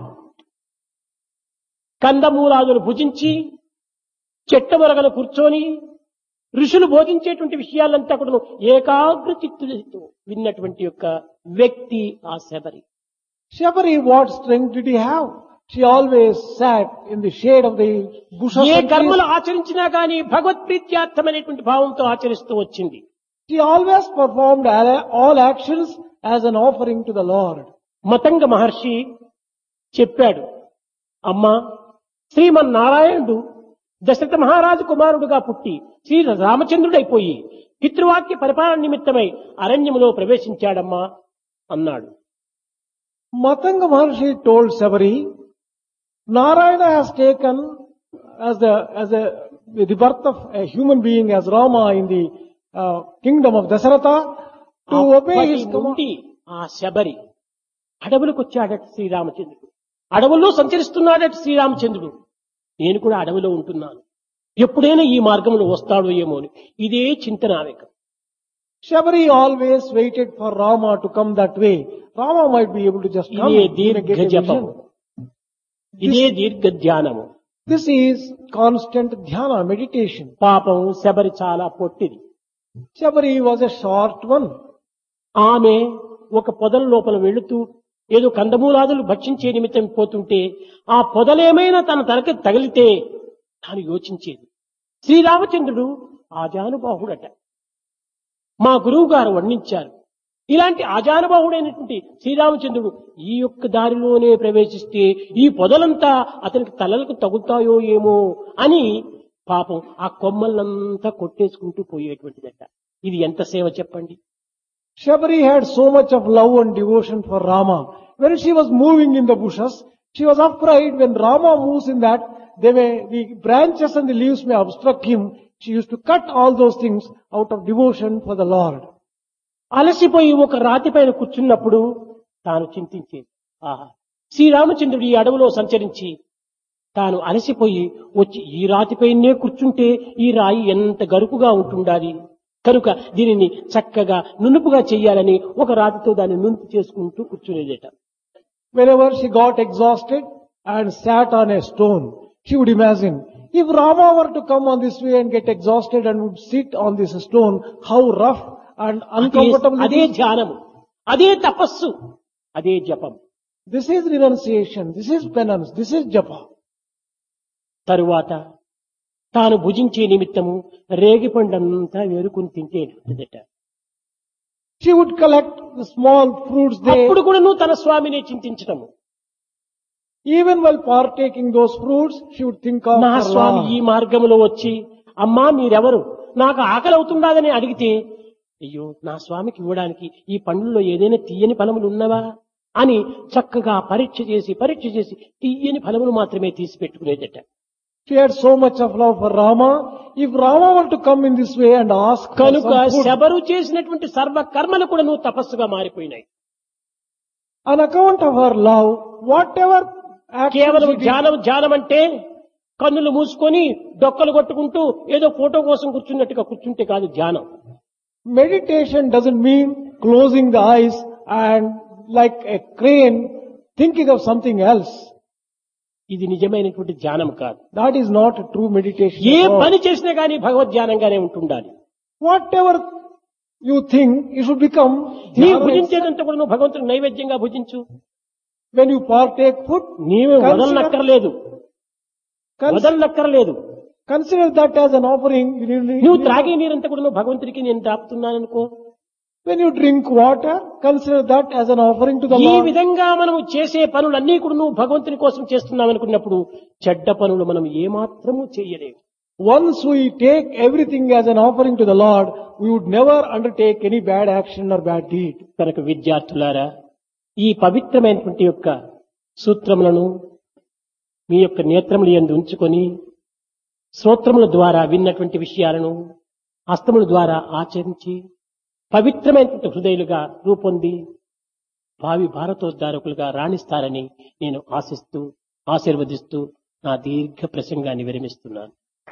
కందమూలాదులు భుజించి చెట్టమొరగలు కూర్చొని ఋషులు బోధించేటువంటి విషయాలంతా కూడా ఏకాగ్ర చిత్తులతో విన్నటువంటి యొక్క వ్యక్తి ఆ Sabari Shabari, what strength did he have? She always sat in the shade of the bushes. A and కర్మలు trees. ఆచరించినా గాని భగవత్ప్రీత్యార్థమైనటువంటి భావంతో ఆచరిస్తూ వచ్చింది She always performed all all actions as an offering to the Lord. Matanga మహర్షి చెప్పాడు అమ్మా శ్రీమన్నారాయణుడు దశరథ మహారాజు కుమారుడుగా పుట్టి శ్రీ రామచంద్రుడైపోయి పితృవాక్య పరిపాలన నిమిత్తమై అరణ్యములో ప్రవేశించాడమ్మా అన్నాడు Matanga Maharshi told Sabari, Narayana has taken as the, as a, the birth of a human being as Rama in the uh, kingdom of Dasaratha to obey అప్పటి his command. నుండి ఆ శబరి అడవులకు వచ్చాడట శ్రీరామచంద్రుడు అడవుల్లో సంచరిస్తున్నాడట శ్రీరామచంద్రుడు నేను కూడా అడవిలో ఉంటున్నాను ఎప్పుడైనా ఈ మార్గంలో వస్తాడో ఏమో అని ఇదే చింతన ఆవేకం Shabari always waited for Rama to come that way. Rama might be able to just come. ఇదే he may get దీర్ఘ a జపము vision. ఇదే దీర్ఘ ధ్యానము This is constant dhyana, meditation. పాపం శబరి చాలా పొట్టిది Shabari was a short one. ఆమె ఒక పొదల లోపల వెళుతూ ఏదో కందమూలాదులు భక్షించే నిమిత్తం పోతుంటే ఆ పొదలేమైనా తన తనకి తగిలితే తాను యోచించేది శ్రీరామచంద్రుడు ఆజానుబాహుడట మా గురువు గారు వర్ణించారు ఇలాంటి ఆజానుబాహుడైనటువంటి శ్రీరామచంద్రుడు ఈ యొక్క దారిలోనే ప్రవేశిస్తే ఈ పొదలంతా అతనికి తలలకు తగులుతాయో ఏమో అని పాపం ఆ కొమ్మలంతా కొట్టేసుకుంటూ పోయేటువంటిదట ఇది ఎంత సేవ చెప్పండి Shabari had so much of love and devotion for Rama. When she was moving in the bushes, she was afraid when Rama moves in that, they may, the branches and the leaves may obstruct him. She used to cut all those things out of devotion for the Lord. అలసిపోయి ఒక రాతి పైన కూర్చున్నప్పుడు తాను చింతించేది ఆహా శ్రీరామచంద్రుడు ఈ అడవిలో సంచరించి తాను అలసిపోయి వచ్చి ఈ రాతిపైనే కూర్చుంటే ఈ రాయి ఎంత గరుకుగా ఉంటుండాలి కనుక దీనిని చక్కగా నునుపుగా చెయ్యాలని ఒక రాతితో దాన్ని నునుపు చేసుకుంటూ కూర్చునేదట Whenever she got exhausted and sat on a stone, she would imagine, if Rama were to come on this way and get exhausted and would sit on this stone, how rough and అదే- uncomfortable it అదే is. ధ్యానము అదే తపస్సు అదే జపం This is renunciation, this is penance, this is japa. తరువాత తాను భుజించే నిమిత్తము రేగిపండంతా వేరుకుని తింటేటదట She would collect the small fruits there. అప్పుడు కూడా నువ్వు తన స్వామిని చింతించటము Even while partaking those fruits, she would think of నా her స్వామి Lord. ఈ మార్గంలో వచ్చి అమ్మా మీరెవరు నాకు ఆకలి అవుతుండదని అడిగితే అయ్యో నా స్వామికి ఇవ్వడానికి ఈ పండ్లలో ఏదైనా తీయని ఫలములు ఉన్నవా అని చక్కగా పరీక్ష చేసి పరీక్ష చేసి తీయని ఫలములు మాత్రమే తీసి పెట్టుకునేదట She had so much of love for Rama. If Rama were to come in this way and ask for కనుక some food, శబరు చేసినటువంటి సర్వ కర్మలు కూడా నువ్వు తపస్సుగా మారిపోయినాయి on account of her love, whatever action కేవలం she did, ధ్యానం ధ్యానం అంటే కన్నులు మూసుకొని డొక్కలు కొట్టుకుంటూ ఏదో ఫోటో కోసం కూర్చున్నట్టుగా కూర్చుంటే కాదు ధ్యానం Meditation doesn't mean closing the eyes and like a crane thinking of something else. ఇది నిజమైనటువంటి ధ్యానం కాదు That is not a true meditation. A at all. పని చేసినా గానీ భగవద్ ధ్యానంగానే ఉంటుండాలి Whatever you think, it should become నీ jhana. భుజించేదంతా కూడా నువ్వు భగవంతుడు నైవేద్యంగా భుజించు When you partake food, నీవు Consider- వదలనక్కర్లేదు cons- వదలనక్కర్లేదు consider that as an offering. You need- నువ్వు త్రాగే నీరంతా కూడా నువ్వు భగవంతుడికి నేను దాపుతున్నాను అనుకో When you drink water, consider that as an offering to the ఈ Lord. విధంగా మనము చేసే పనులన్నీ కూడా నువ్వు భగవంతుని కోసం చేస్తున్నావు అనుకున్నప్పుడు చెడ్డ పనులు మనం ఏమాత్రము చేయలేము Once we take everything as an offering to the Lord, we would never undertake any bad action or bad deed. కనుక విద్యార్థులారా ఈ పవిత్రమైనటువంటి యొక్క సూత్రములను మీ యొక్క నేత్రములు ఎందు ఉంచుకొని శ్రోత్రముల ద్వారా విన్నటువంటి విషయాలను హస్తముల ద్వారా ఆచరించి పవిత్రమైనటువంటి హృదయులుగా రూపొంది భావి భారతోద్ధారకులుగా రాణిస్తారని నేను ఆశిస్తూ ఆశీర్వదిస్తూ నా దీర్ఘ ప్రసంగాన్ని విరమిస్తున్నాను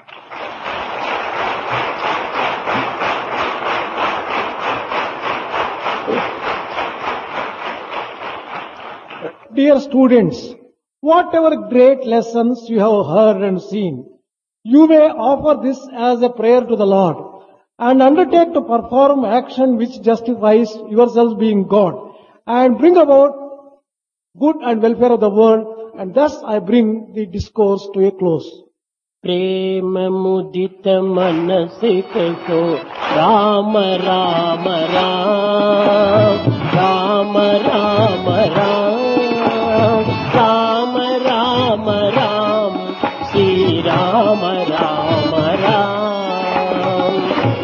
Dear students, whatever great lessons you have heard and seen, you may offer this as a prayer to the Lord and undertake to perform action which justifies yourselves being God and bring about good and welfare of the world and thus I bring the discourse to a close. ప్రేమ ముదిత మనసికో రామ రామ రామ రామ రామ రామ రామ రామ రామ శ్రీరామ రామ రామ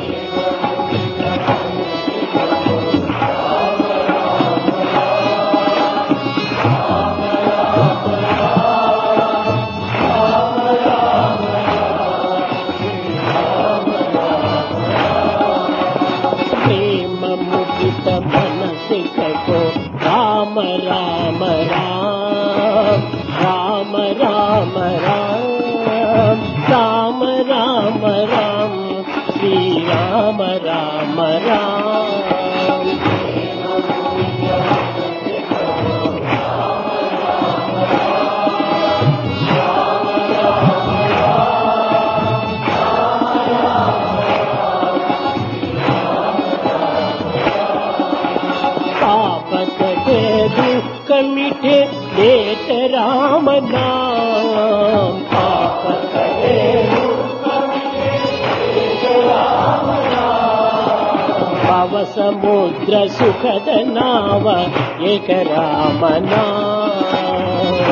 ప్రేమ ముదిత మనసికో రామ రామ రామ రామ రామ రామ రామ రామ రామ శ్రీరామ రామ రామ పాపతే దుఃఖమిటే లేత రామ నామ పాపతే భవ సముద్ర సుఖద నావ ఏక రామ నామ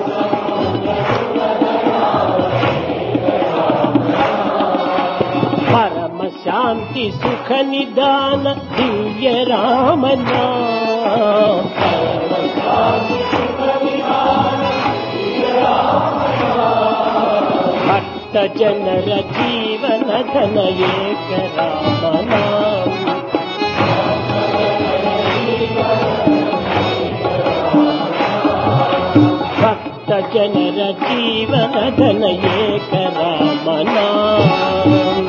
పరమ శాంతి సుఖ నిదాన దివ్య రామ నామ భక్త జనర జీవన ధన ఏక రామ నామ భక్త జనర జీవన ధన ఏక రామ నామ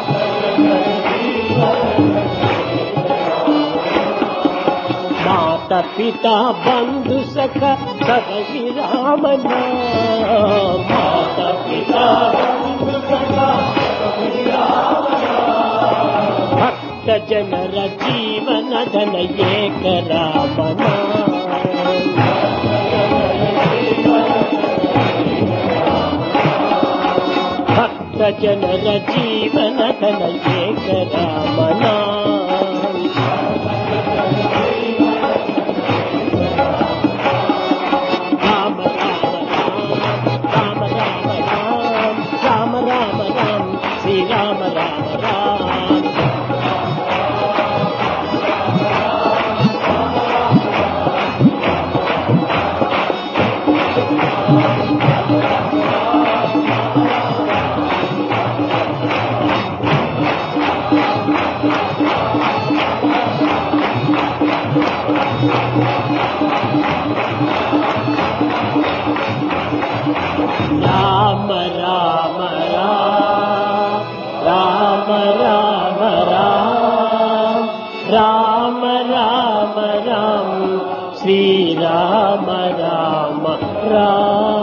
మాత పిత బంధు సఖ సహసి రామ నామ మాత పిత బంధు సఖ సహసి రామ నామ. భక్త జనర జీవన ధన ఏక రామ నామ భక్త జనర జీవన ధన ఏక రామ నామ రామ రామ రామ రామ రామ రామ రామ రామ శ్రీరామ రామ రామ రామ రామ రామ